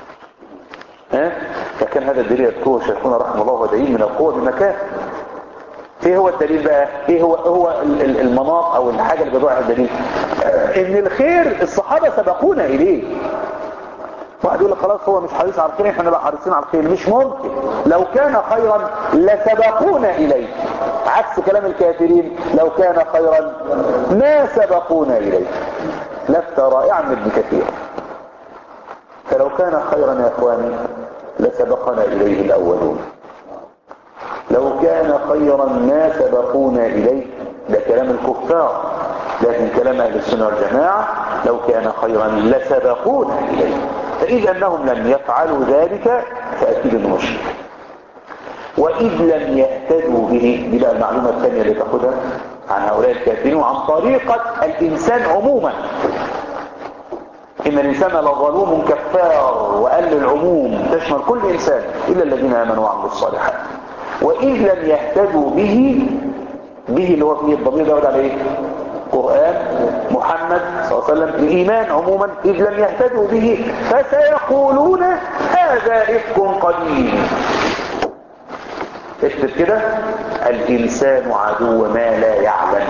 ها فكان هذا الدليل يذكره شيخنا رحمه الله ودليل من القوة بمكان ايه هو الدليل بقى ايه هو هو المناط او الحاجة اللي بيضوعها الدليل ان الخير الصحابة سبقونا اليه واحد يقول لك خلاص هو مش حريص على الخير احنا نبقى حريصين على الخير مش ممكن لو كان خيرا لسبقونا اليه عكس كلام الكافرين لو كان خيرا ما سبقونا اليه لفتة رائعة من ابن كثير فلو كان خيرا يا اخواني لسبقنا اليه الاولون لو كان خيرا ما سبقونا اليه ده كلام الكفار لكن كلام اهل السنه والجماعه لو كان خيرا لسبقونا اليه فاذا انهم لم يفعلوا ذلك فاكيد انه مشرك واذ لم يهتدوا به دي بقى المعلومه الثانيه اللي تاخدها عن هؤلاء الكافرين وعن طريقه الانسان عموما ان الانسان لظلوم كفار وقال العموم تشمل كل انسان الا الذين امنوا وعملوا الصالحات واذ لم يهتدوا به به اللي هو فيه الضمير ده على ايه قرآن محمد صلى الله عليه وسلم الإيمان عموما إذ لم يهتدوا به فسيقولون هذا إفك قديم اكتب كده الإنسان عدو ما لا يعلم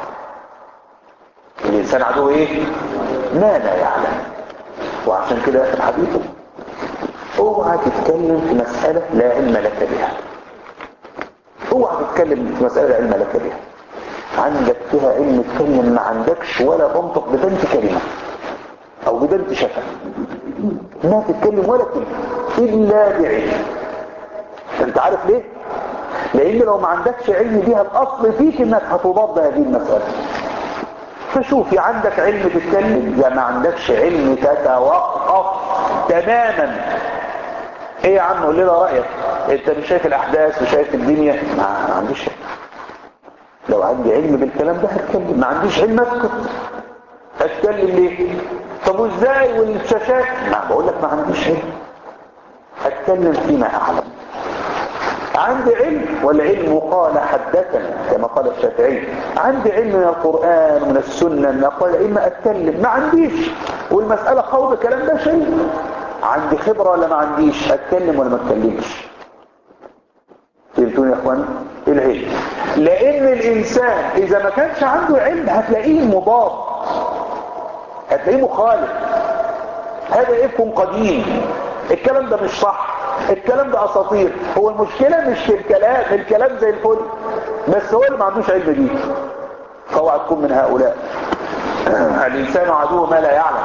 الإنسان عدو إيه ما لا يعلم وعشان كده يا حبيبي اوعى تتكلم في مسألة لا علم لك بها اوعى تتكلم في مسألة لا علم لك بها عندك فيها علم تكلم ما عندكش ولا تنطق ببنت كلمة او ببنت شفة ما تتكلم ولا كلمة الا بعلم انت عارف ليه لان لو ما عندكش علم بيها الاصل فيك انك هتضاد هذه المسألة فشوف يا عندك علم تتكلم يا ما عندكش علم تتوقف تماما ايه يا عم قول لنا رايك انت مش شايف الاحداث وشايف الدنيا ما عنديش علم لو عندي علم بالكلام ده هتكلم ما عنديش علم اسكت هتكلم ليه طب وازاي والشاشات ما بقول لك ما عنديش علم هتكلم فيما اعلم عندي علم والعلم قال حدثنا كما قال الشافعي عندي علم من القرآن ومن السنة من أقوال الأئمة أتكلم ما عنديش والمسألة خوض الكلام ده شيء عندي خبرة ولا ما عنديش أتكلم ولا ما أتكلمش فهمتوني يا اخوان العلم لان الانسان اذا ما كانش عنده علم هتلاقيه مضاد هتلاقيه مخالف هذا افك قديم الكلام ده مش صح الكلام ده اساطير هو المشكله مش في الكلام الكلام زي الفل بس هو اللي ما عندوش علم بيه فاوعى تكون من هؤلاء الانسان عدو ما لا يعلم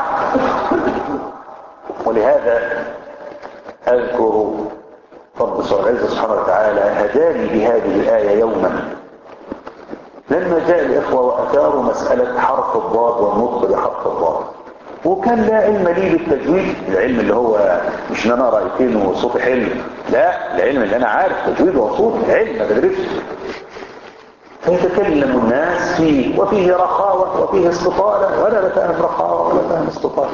ولهذا اذكر رب العزة سبحانه وتعالى هداني بهذه الآية يوما لما جاء الإخوة وأثاروا مسألة حرف الضاد والنطق بحرف الضاد وكان لا علم لي بالتجويد العلم اللي هو مش ان انا رايتين وصوتي حلو لا العلم اللي انا عارف تجويد وصوت علم ما بدرسش فيتكلم الناس فيه وفيه رخاوة وفيه استطالة ولا لا فاهم رخاوة ولا فاهم استطالة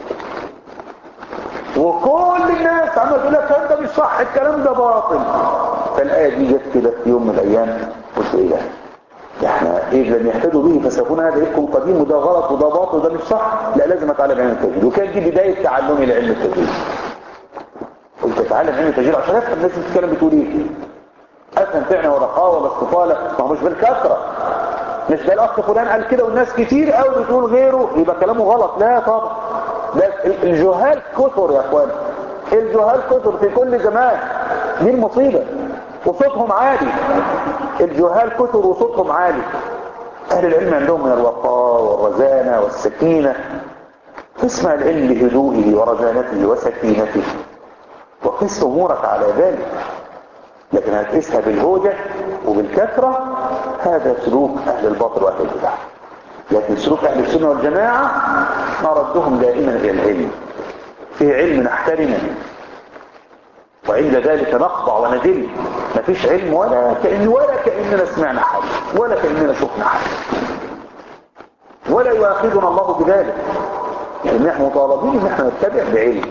وكل الناس عمال تقول لك الكلام ده مش صح الكلام ده باطل فالآية دي جت كده في يوم من الأيام قلت إيه ده؟ ده احنا إيه لم يهتدوا به فسيكون هذا يكون قديم وده غلط وده باطل وده مش صح لا لازم أتعلم علم التجويد وكانت دي بداية تعلمي لعلم التجويد قلت أتعلم علم التجويد عشان أفهم الناس بتتكلم بتقول إيه أفهم فعلا ورقاء ولا استطالة ما هو مش بالكثرة مش ده الأخ فلان قال كده والناس كتير قوي بتقول غيره يبقى كلامه غلط لا طبعا ده الجهال كثر يا اخوان الجهال كثر في كل زمان دي المصيبة وصوتهم عالي الجهال كثر وصوتهم عالي اهل العلم عندهم من الوقار والرزانة والسكينة تسمع العلم بهدوئه ورزانته وسكينته وقس امورك على ذلك لكن هتقيسها بالهوجة وبالكثرة هذا سلوك اهل الباطل واهل البدع لكن سلوك اهل السنة والجماعة نردهم دائما الى العلم فيه علم نحترمه وعند ذلك نخضع وندل مفيش علم ولا كأن ولا كأننا سمعنا حاجة ولا كأننا شفنا حاجة ولا يؤاخذنا الله بذلك يعني نحن مطالبين ان احنا نتبع بعلم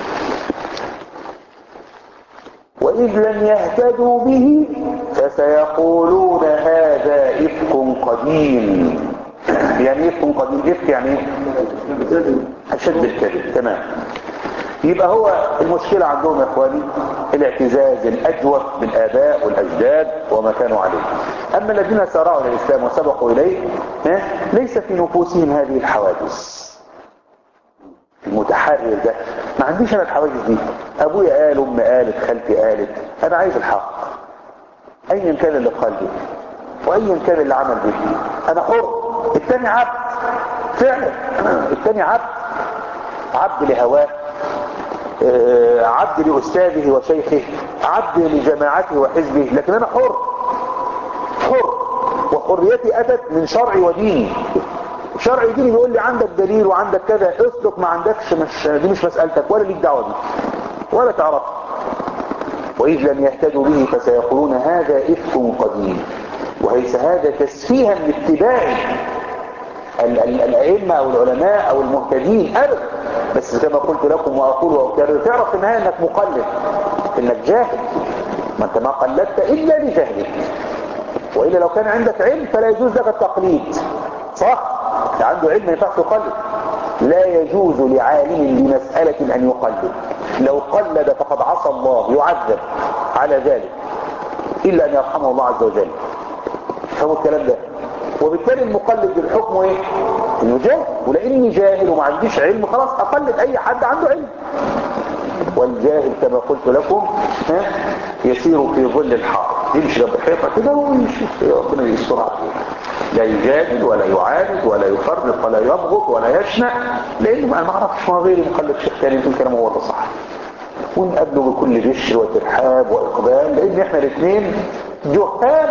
وإذ لم يهتدوا به فسيقولون هذا إفك قديم يعني إفك قديم إفك يعني إيه؟ أشد الكذب تمام يبقى هو المشكلة عندهم يا إخواني الاعتزاز الأجوف بالآباء والأجداد وما كانوا عليه أما الذين سارعوا إلى الإسلام وسبقوا إليه ليس في نفوسهم هذه الحوادث المتحرر ده ما عنديش انا الحواجز دي ابويا قال امي قالت خالتي قالت انا عايز الحق ايا كان اللي في قلبي وايا كان اللي عمل به انا حر التاني عبد فعلا التاني عبد عبد لهواه آه، عبد لأستاذه وشيخه عبد لجماعته وحزبه لكن أنا حر حر وحريتي أتت من شرعي وديني شرعي ديني بيقول لي عندك دليل وعندك كذا اسلك ما عندكش مش دي مش مسألتك ولا ليك دعوة بيه ولا تعرفها وإذ لم يهتدوا به فسيقولون هذا إفك قديم وليس هذا تسفيها لاتباع ال- ال- الأئمة أو العلماء أو المهتدين أبدا بس كما قلت لكم وأقول وأكرر تعرف في النهاية أنك مقلد أنك جاهل ما أنت ما قلدت إلا لجهلك وإلا لو كان عندك علم فلا يجوز لك التقليد صح؟ اللي عنده علم ما ينفعش يقلد لا يجوز لعالم بمسألة أن يقلد لو قلد فقد عصى الله يعذب على ذلك إلا أن يرحمه الله عز وجل فهو الكلام ده وبالتالي المقلد الحكم ايه انه جاهل ولاني جاهل وما عنديش علم خلاص اقلد اي حد عنده علم والجاهل كما قلت لكم ها يسير في ظل الحائط يمشي جنب الحيطه كده ويشوف ربنا يستر عليه لا يجادل ولا يعاند ولا يفرق ولا يضغط ولا يشنع لانه انا ما اعرفش ما غيري مقلد شيخ تاني يمكن كلامه هو ده صح ونقابله بكل بشر وترحاب واقبال لان احنا الاثنين جهال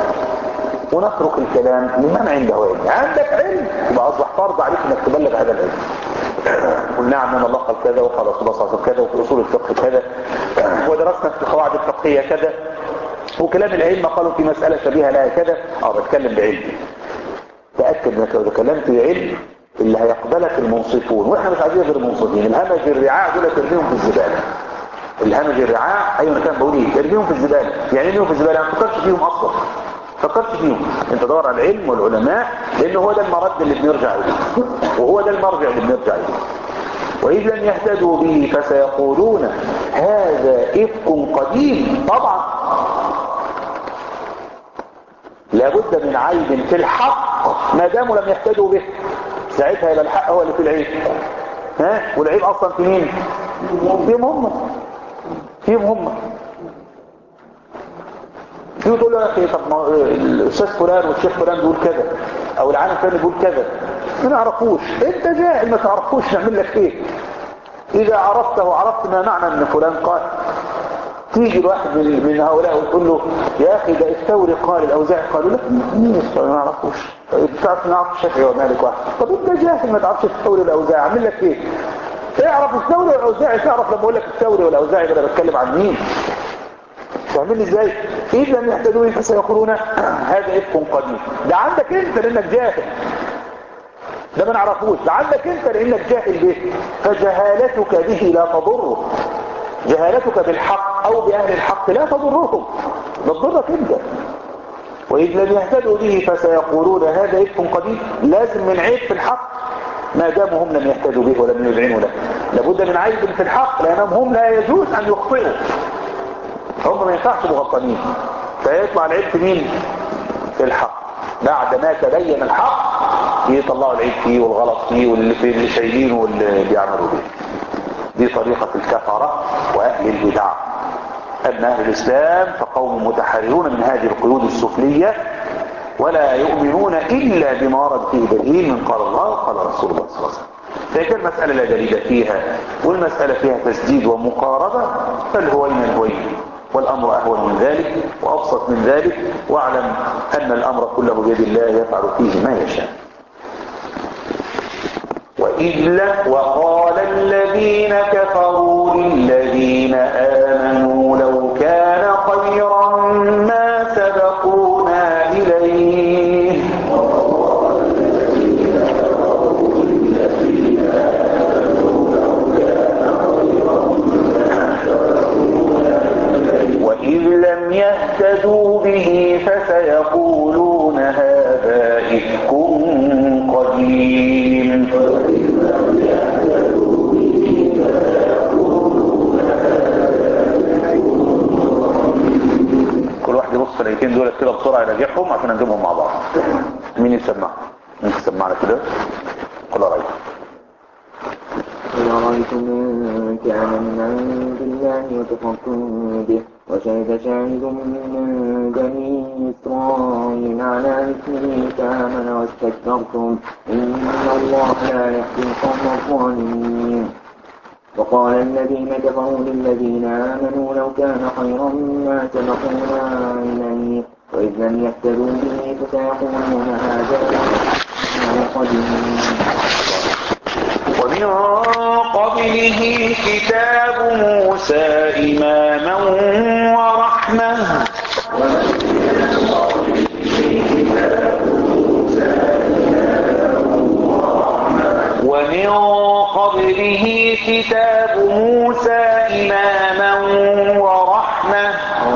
ونترك الكلام لمن عنده علم عندك علم يبقى اصبح فرض عليك انك تبلغ هذا العلم قل نعم ان الله قال كذا وقال رسول الله صلى الله عليه وسلم كذا وفي اصول الفقه كذا ودرسنا في القواعد الفقهيه كذا وكلام الائمه قالوا في مساله شبيهه لها كذا اه بتكلم بعلم تاكد انك لو تكلمت بعلم اللي هيقبلك المنصفون واحنا مش عايزين غير المنصفين الهمج الرعاع دول ترميهم في الزباله الهمج الرعاع ايوه انا كان بقول ايه ارميهم في الزباله يعني ايه في الزباله انا ما فكرتش فيهم اصلا فكرت فيهم انت دور على العلم والعلماء لان هو ده المرد اللي بنرجع اليه وهو ده المرجع اللي بنرجع اليه واذ لم يهتدوا به فسيقولون هذا افك قديم طبعا لابد من عيب في الحق ما داموا لم يهتدوا به ساعتها يبقى الحق هو اللي في العيب ها والعيب اصلا في مين فيهم هم فيهم هم تيجي تقول له يا اخي طب ما الاستاذ فلان والشيخ فلان بيقول كذا او العالم فلان بيقول كذا ما نعرفوش انت جاهل ما تعرفوش نعمل لك ايه اذا عرفته وعرفت ما معنى ان فلان قال تيجي الواحد من, من هؤلاء وتقول له يا اخي ده الثوري قال الاوزاعي قالوا لك مين الثوري ما نعرفوش بتعرف نعرف الشافعي ومالك واحد طب انت جاهل ما تعرفش الثوري والاوزاعي اعمل لك ايه اعرف الثوري والاوزاعي تعرف لما اقول لك الثوري والاوزاعي انا بتكلم عن مين فاهمين ازاي اذا لم يهتدوا به فسيقولون هذا افك قديم ده عندك انت لانك جاهل ده ما نعرفوش ده عندك انت لانك جاهل به فجهالتك به لا تضره جهالتك بالحق او باهل الحق لا تضرهم ده تضرك انت واذ لم يهتدوا به فسيقولون هذا افك قديم لازم من عيب في الحق ما داموا هم لم يهتدوا به ولم يذعنوا له لابد من عيب في الحق لانهم هم لا يجوز ان يخطئوا هم ما ينفعش مغطنين فيطلع العيب في مين في الحق بعد ما تبين الحق يطلعوا العيب فيه والغلط فيه واللي في اللي شايلينه واللي بيعملوا به دي طريقة الكفرة واهل البدع اما اهل الاسلام فقوم متحررون من هذه القيود السفلية ولا يؤمنون الا بما ورد فيه دليل من قال الله وقال رسول الله صلى الله عليه وسلم فإذا المسألة لا دليل فيها والمسألة فيها تسديد ومقاربة فالهوين الهوين والأمر أهون من ذلك وأبسط من ذلك واعلم أن الأمر كله بيد الله يفعل فيه ما يشاء وإذ وقال الذين كفروا للذين آمنوا لو كان خيرا ما سبقونا إليه وإذ لم يهتدوا به فسيقولون هذا إفك قديم كل واحد يبص في الايتين دول كده بسرعة يراجعهم عشان نجيبهم مع بعض مين يسمع مين يسمعنا كده قل رأيك يا ريت قلتم إن كان من عند الله وكفرتم به وشهد شاهد من بني إسرائيل على مثله فآمن واستكبرتم إن الله لا يهدي القوم الظالمين وقال الذين كفروا للذين آمنوا لو كان خيرا ما سبقونا إليه وإذ لم يهتدوا به فسيقولون هذا ما قدموا ومن قبله كتاب موسى إماما ورحمة ومن قبله كتاب موسى إماما ورحمة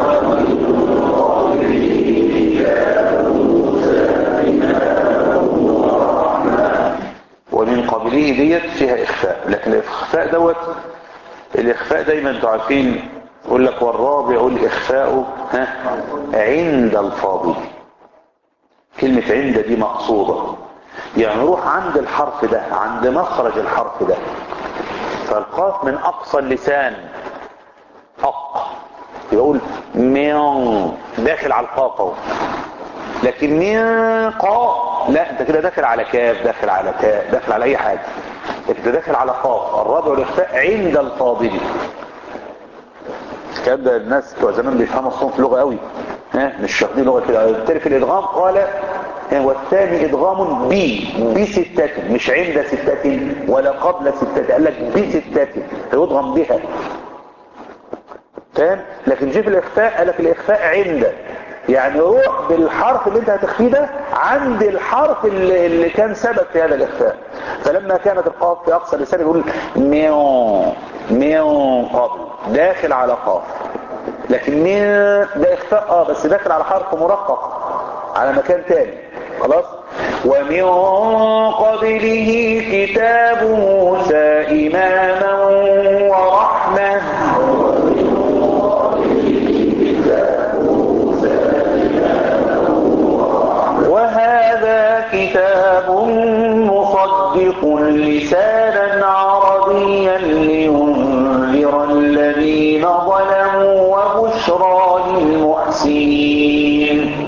ومن قبله ديت فيها إخفاء لكن الإخفاء دوت الإخفاء دايما انتوا عارفين يقول لك والرابع الإخفاء ها عند الفاضل كلمة عند دي مقصودة يعني روح عند الحرف ده عند مخرج الحرف ده فالقاف من أقصى اللسان أق يقول من داخل على القاف اهو لكن من قاف لا انت كده داخل على كاف داخل على تاء داخل على اي حاجة انت داخل على قاف الرابع والاخفاء عند الفاضل الكلام ده الناس بتوع زمان بيفهموا الصوت لغة قوي ها مش واخدين لغة كده تعرف الادغام قال والثاني ادغام بي بستة مش عند ستة ولا قبل ستة قال لك بستة فيدغم بها فاهم لكن جيب الاخفاء قال لك الاخفاء عند يعني روح بالحرف اللي انت هتخفيه ده عند الحرف اللي, اللي كان سبب في هذا الاخفاء فلما كانت القاف في اقصى اللسان يقول ميون ميون قبل داخل على قاف لكن مين ده اخفاء اه بس داخل على حرف مرقق على مكان تاني خلاص ومن قبله كتاب موسى إماما ورحمة وهذا كتاب مصدق لسانا عربيا لينذر الذين ظلموا وبشرى للمحسنين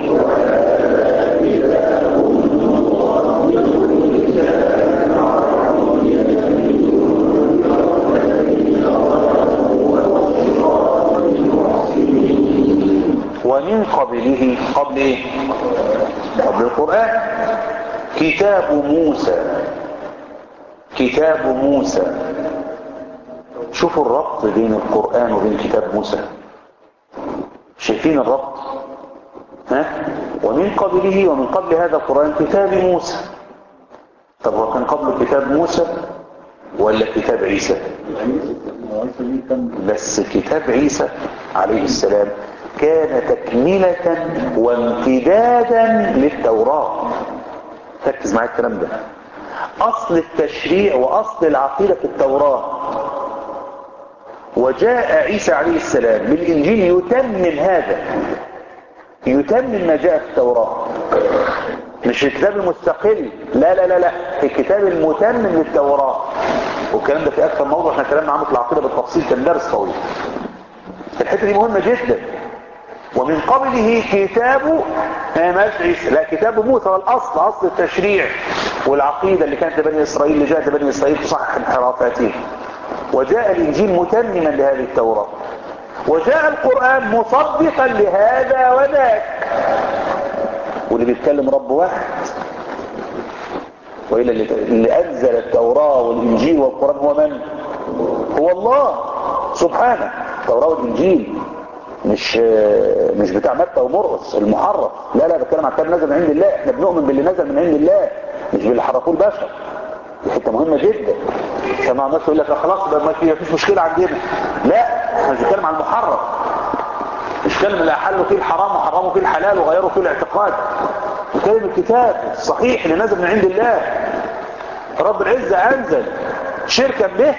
ومن قبله قبل ايه قبل القرآن كتاب موسى كتاب موسى شوفوا الربط بين القرآن وبين كتاب موسى شايفين الربط ها ومن قبله ومن قبل هذا القرآن كتاب موسى طب هو كان قبل كتاب موسى ولا كتاب عيسى بس كتاب عيسى عليه السلام كان تكملة وامتدادا للتوراة ركز معايا الكلام ده أصل التشريع وأصل العقيدة في التوراة وجاء عيسى عليه السلام بالإنجيل يتمم هذا يتمم ما جاء في التوراة مش الكتاب المستقل لا لا لا لا الكتاب المتمم للتوراة والكلام ده في أكثر موضوع احنا كلامنا عنه في العقيدة بالتفصيل كان درس طويل الحتة دي مهمة جدا ومن قبله كتاب مش عيسى لا كتاب موسى والاصل اصل التشريع والعقيدة اللي كانت لبني اسرائيل اللي جاءت لبني اسرائيل تصحح انحرافاتهم وجاء الانجيل متمما لهذه التوراة وجاء القرآن مصدقا لهذا وذاك واللي بيتكلم رب واحد وإلا اللي أنزل التوراة والإنجيل والقرآن هو من؟ هو الله سبحانه التوراة والإنجيل مش مش بتاع مكة ومرقص المحرف لا لا بتكلم عن كتاب نزل من عند الله احنا بنؤمن باللي نزل من عند الله مش باللي حرفوه البشر دي حته مهمه جدا سمع الناس يقول لك خلاص بقى ما فيش مشكله عندنا لا احنا مش بنتكلم عن المحرف مش بنتكلم اللي احلوا فيه الحرام وحرموا فيه الحلال وغيروا فيه الاعتقاد بنتكلم الكتاب الصحيح اللي نزل من عند الله رب العزه انزل شركا به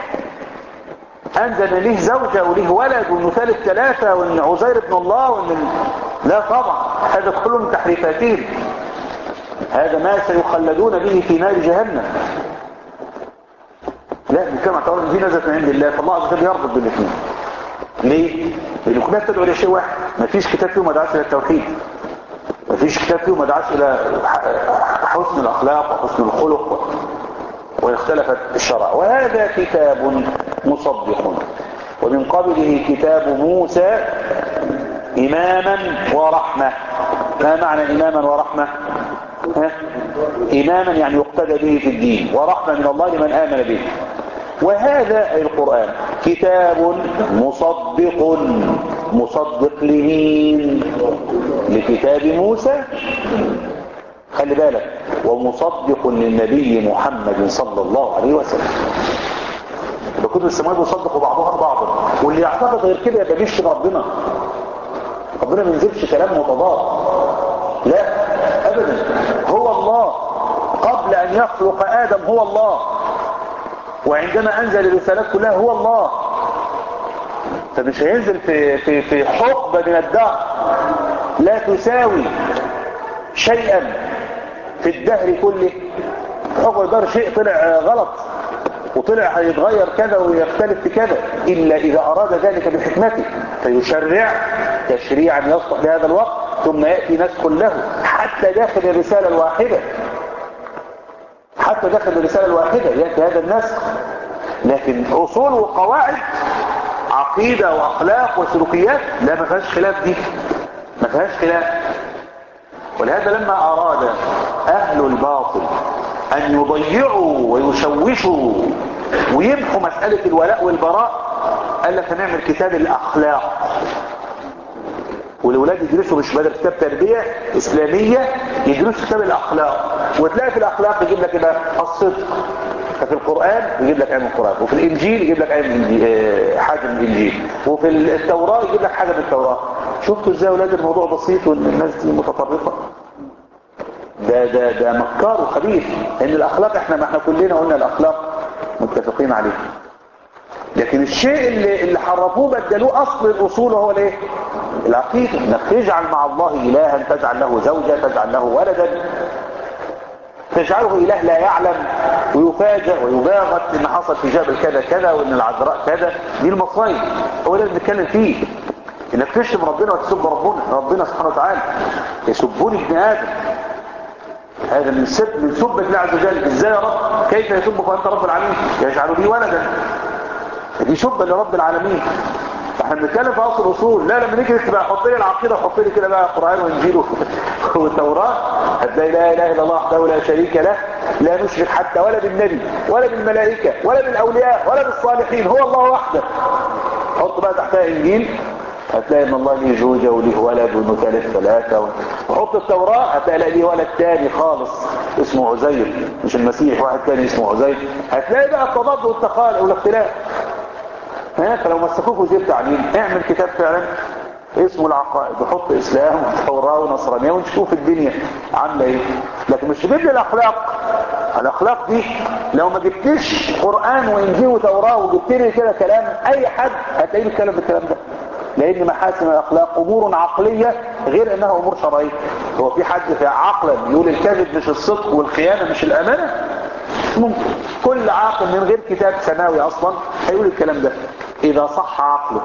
انزل ليه زوجة وليه ولد وانه ثالث ثلاثة وان عزير ابن الله وان لا طبعا هذا كله من تحريفاتهم هذا ما سيخلدون به في نار جهنم لا بنتكلم عن التوراة دي نزلت من عند الله فالله عز وجل يربط بالاثنين ليه؟ لأن كلها تدعو إلى شيء واحد مفيش كتاب فيهم ما دعاش إلى التوحيد مفيش كتاب فيهم ما دعاش إلى حسن الأخلاق وحسن الخلق وإن اختلفت الشرع وهذا كتاب مصدق ومن قبله كتاب موسى إماما ورحمة ما معنى إماما ورحمة ها؟ إماما يعني يقتدى به في الدين ورحمة من الله لمن آمن به وهذا أي القرآن كتاب مصدق مصدق لمين لكتاب موسى خلي بالك ومصدق للنبي محمد صلى الله عليه وسلم الكتب السماوية بيصدقوا بعضها بعضا واللي يعتقد غير كده يبقى بيشتم ربنا ربنا ما ينزلش كلام متضاد لا ابدا هو الله قبل ان يخلق ادم هو الله وعندما انزل الرسالات كلها هو الله فمش هينزل في في في حقبه من الدهر لا تساوي شيئا في الدهر كله حقبه الدهر شيء طلع غلط وطلع هيتغير كذا ويختلف في كذا إلا إذا أراد ذلك بحكمته فيشرع تشريعا يصلح لهذا الوقت ثم يأتي نسخ له حتى داخل الرسالة الواحدة حتى داخل الرسالة الواحدة يأتي هذا النسخ لكن أصول وقواعد عقيدة وأخلاق وسلوكيات لا ما فيهاش خلاف دي ما فيهاش خلاف ولهذا لما أراد أهل الباطل أن يضيعوا ويشوشوا ويمحوا مسألة الولاء والبراء قال لك هنعمل كتاب الأخلاق والولاد يدرسوا مش بدل كتاب تربية إسلامية يدرسوا كتاب الأخلاق وتلاقي في الأخلاق يجيب لك كده الصدق ففي القرآن يجيب لك علم القرآن وفي الإنجيل يجيب لك علم الإنجيل حاجة من الإنجيل وفي التوراة يجيب لك حاجة من التوراة شفتوا ازاي ولاد الموضوع بسيط وان الناس دي متطرفة ده ده ده مكار وخبيث ان الاخلاق احنا ما احنا كلنا قلنا الاخلاق متفقين عليه لكن الشيء اللي اللي حرفوه بدلوه اصل الاصول هو الايه العقيده انك تجعل مع الله الها تجعل له زوجه تجعل له ولدا تجعله اله لا يعلم ويفاجئ ويباغت ان حصل في جبل كذا كذا وان العذراء كذا دي المصايب هو ده اللي بنتكلم فيه انك تشتم ربنا وتسب ربنا ربنا سبحانه وتعالى يسبون ابن ادم هذا من سب من سب الله عز وجل ازاي يا رب كيف يسبك وانت رب العالمين يجعل لي ولدا دي سب لرب العالمين احنا بنتكلم في اصل الاصول لا لما نيجي نكتب حط لي العقيده حط لي كده بقى قران وانجيل والتوراه هتلاقي لا اله الا الله وحده لا شريك له لا نشرك حتى ولا بالنبي ولا بالملائكه ولا بالاولياء ولا بالصالحين هو الله وحده حط بقى تحتها انجيل هتلاقي ان الله ليه زوجة وليه ولد وانه ثالث ثلاثة وحط التوراة هتلاقي ليه ولد تاني خالص اسمه عزير مش المسيح واحد تاني اسمه عزير هتلاقي بقى التضاد والتخالف والاختلاف ها فلو مسكوك وزير تعليم اعمل كتاب فعلا اسمه العقائد وحط اسلام وتوراة ونصرانية ونشوف الدنيا عاملة ايه لكن مش تجيب لي الاخلاق الاخلاق دي لو ما جبتش قرآن وانجيل وتوراة وجبت لي كده كلام اي حد هتلاقيه بيتكلم بالكلام ده لان محاسن الاخلاق امور عقلية غير انها امور شرعية هو في حد في عقلا يقول الكذب مش الصدق والخيانة مش الامانة ممكن كل عاقل من غير كتاب سماوي اصلا هيقول الكلام ده اذا صح عقله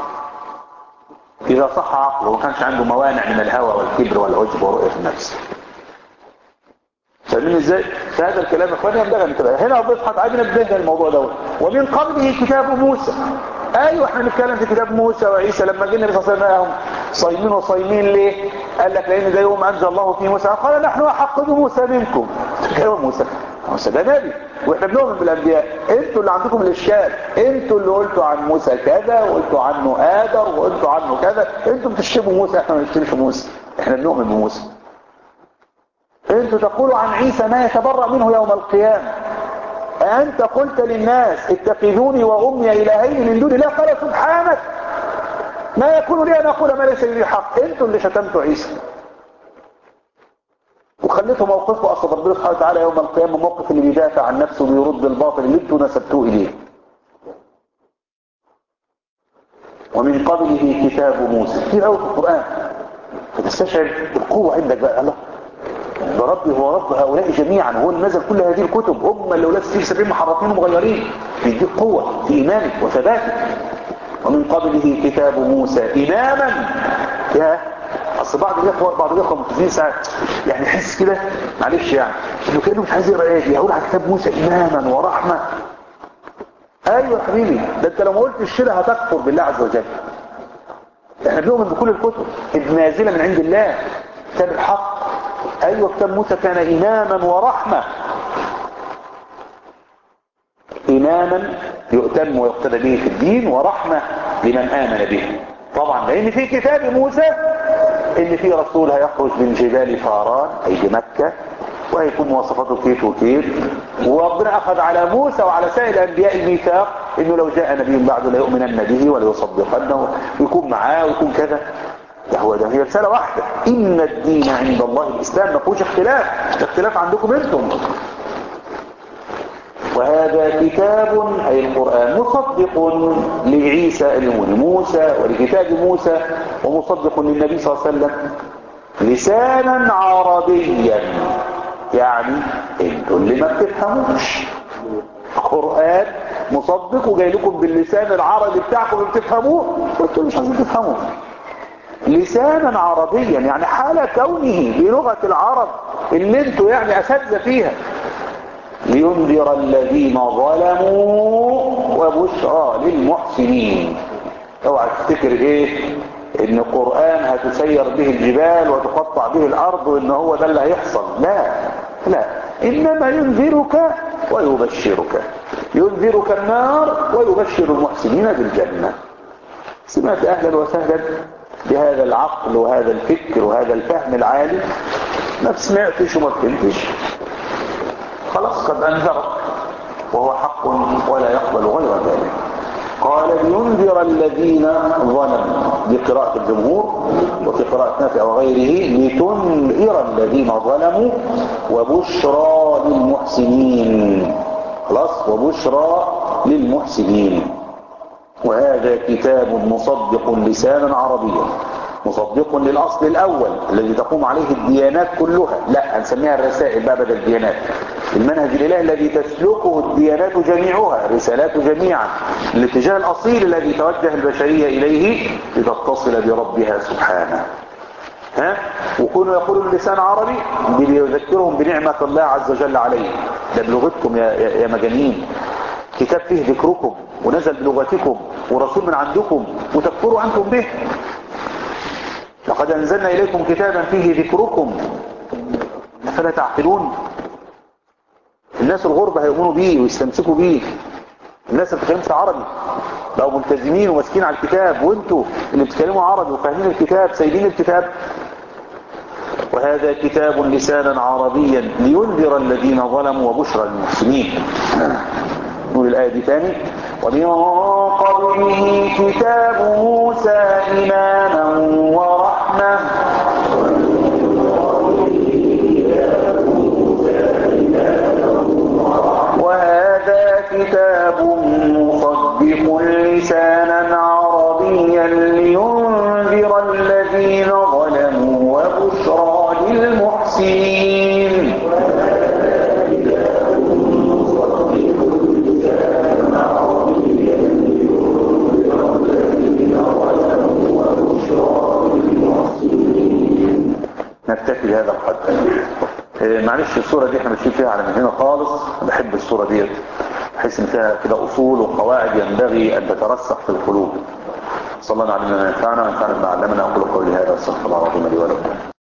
اذا صح عقله وما كانش عنده موانع من الهوى والكبر والعجب ورؤية النفس فاهمين ازاي فهذا الكلام اخواني ينبغي ان تبقى هنا ربنا سبحانه وتعالى بينبهنا الموضوع دوت ومن قبله كتاب موسى ايوه احنا بنتكلم في كتاب موسى وعيسى لما جه النبي صلى الله عليه وسلم صايمين وصايمين ليه قال لك لان ده يوم انزل الله فيه موسى قال نحن احق بموسى منكم ايوه موسى موسى ده نبي واحنا بنؤمن بالانبياء انتوا اللي عندكم الاشكال انتوا اللي قلتوا عن موسى كذا وقلتوا عنه ادر وقلتوا عنه كذا انتوا بتشتموا موسى احنا ما بنشتمش موسى احنا بنؤمن بموسى انتوا تقولوا عن عيسى ما يتبرأ منه يوم القيامة أنت قلت للناس اتخذوني وأمي إلهين من دون الله قال سبحانك ما يكون لي أن أقول ما ليس لي حق انتوا اللي شتمتوا عيسى وخليتوا موقفكم أصل ربنا سبحانه وتعالى يوم القيامة موقف اللي بيدافع عن نفسه ويرد الباطل اللي انتوا نسبتوه إليه ومن قبله كتاب موسى كتير قوي في القرآن فتستشعر القوة عندك بقى الله ده ربي هو رب هؤلاء جميعا هو اللي نزل كل هذه الكتب هم اللي ولاد فيه سبعين محرفين ومغيرين بيديك قوة في إيمانك وثباتك ومن قبله كتاب موسى إماما يا اصل بعض الاخوه بعض الاخوه المتفقين ساعات يعني يحس كده معلش يعني انه كانه مش عايز يقرا ايه يقول على كتاب موسى اماما ورحمه ايوه يا حبيبي ده انت لو ما قلتش كده هتكفر بالله عز وجل احنا بنؤمن بكل الكتب النازله من عند الله كتاب الحق ايوه كتاب موسى كان اماما ورحمه إماما يؤتم ويقتدى به في الدين ورحمة لمن آمن به طبعا لأن في كتاب موسى إن في رسول هيخرج من جبال فاران أي بمكة وهيكون مواصفاته كيت وكيت وربنا أخذ على موسى وعلى سائر الأنبياء الميثاق إنه لو جاء نبي بعده ليؤمنن به وليصدقنه ويكون معاه ويكون كذا ده هو ده هي رسالة واحدة إن الدين عند الله الإسلام ما فيهوش اختلاف اختلاف عندكم أنتم وهذا كتاب أي القرآن مصدق لعيسى لموسى ولكتاب موسى ومصدق للنبي صلى الله عليه وسلم لسانا عربيا يعني انتوا اللي ما بتفهموش قرآن مصدق وجاي لكم باللسان العربي بتاعكم اللي بتفهموه وانتوا مش عايزين تفهموه لسانا عربيا يعني حال كونه بلغة العرب اللي انتوا يعني اساتذه فيها لينذر الذين ظلموا وبشرى للمحسنين اوعى تفتكر ايه ان القرآن هتسير به الجبال وتقطع به الارض وان هو ده اللي هيحصل لا لا انما ينذرك ويبشرك ينذرك النار ويبشر المحسنين بالجنة سمعت اهلا وسهلا بهذا العقل وهذا الفكر وهذا الفهم العالي ما سمعتش وما فهمتش خلاص قد أنذرك وهو حق ولا يقبل غير ذلك قال لينذر الذين ظلموا بقراءة الجمهور وفي قراءة نافع وغيره لتنذر الذين ظلموا وبشرى للمحسنين خلاص وبشرى للمحسنين وهذا كتاب مصدق لسانا عربيا مصدق للأصل الأول الذي تقوم عليه الديانات كلها لا هنسميها الرسائل بقى بدل الديانات المنهج الإله الذي تسلكه الديانات جميعها رسالات جميعا الاتجاه الأصيل الذي توجه البشرية إليه لتتصل بربها سبحانه ها وكونوا يقولوا اللسان عربي دي بيذكرهم بنعمة الله عز وجل عليه ده بلغتكم يا, يا, يا مجانين كتاب فيه ذكركم ونزل بلغتكم ورسول من عندكم وتكفروا أنتم به لقد أنزلنا إليكم كتابا فيه ذكركم فلا تعقلون الناس الغربة هيؤمنوا بيه ويستمسكوا بيه الناس اللي بتتكلمش عربي بقوا ملتزمين وماسكين على الكتاب وانتوا اللي بتتكلموا عربي وفاهمين الكتاب سايبين الكتاب وهذا كتاب لسانا عربيا لينذر الذين ظلموا وبشرى للمحسنين نقول الآية دي تاني ومن قبله كتاب موسى إماما ورحمة وهذا كتاب مصدق لسانا عربيا لينذر الذين ظلموا وبشرى للمحسنين نكتفي بهذا القدر إيه معلش الصورة دي احنا ماشيين فيها على من هنا خالص بحب الصورة دي بحيث ان فيها كده اصول وقواعد ينبغي ان تترسخ في القلوب صلى الله عليه وسلم ينفعنا وينفعنا بما علمنا اقول قولي هذا استغفر الله العظيم لي ولكم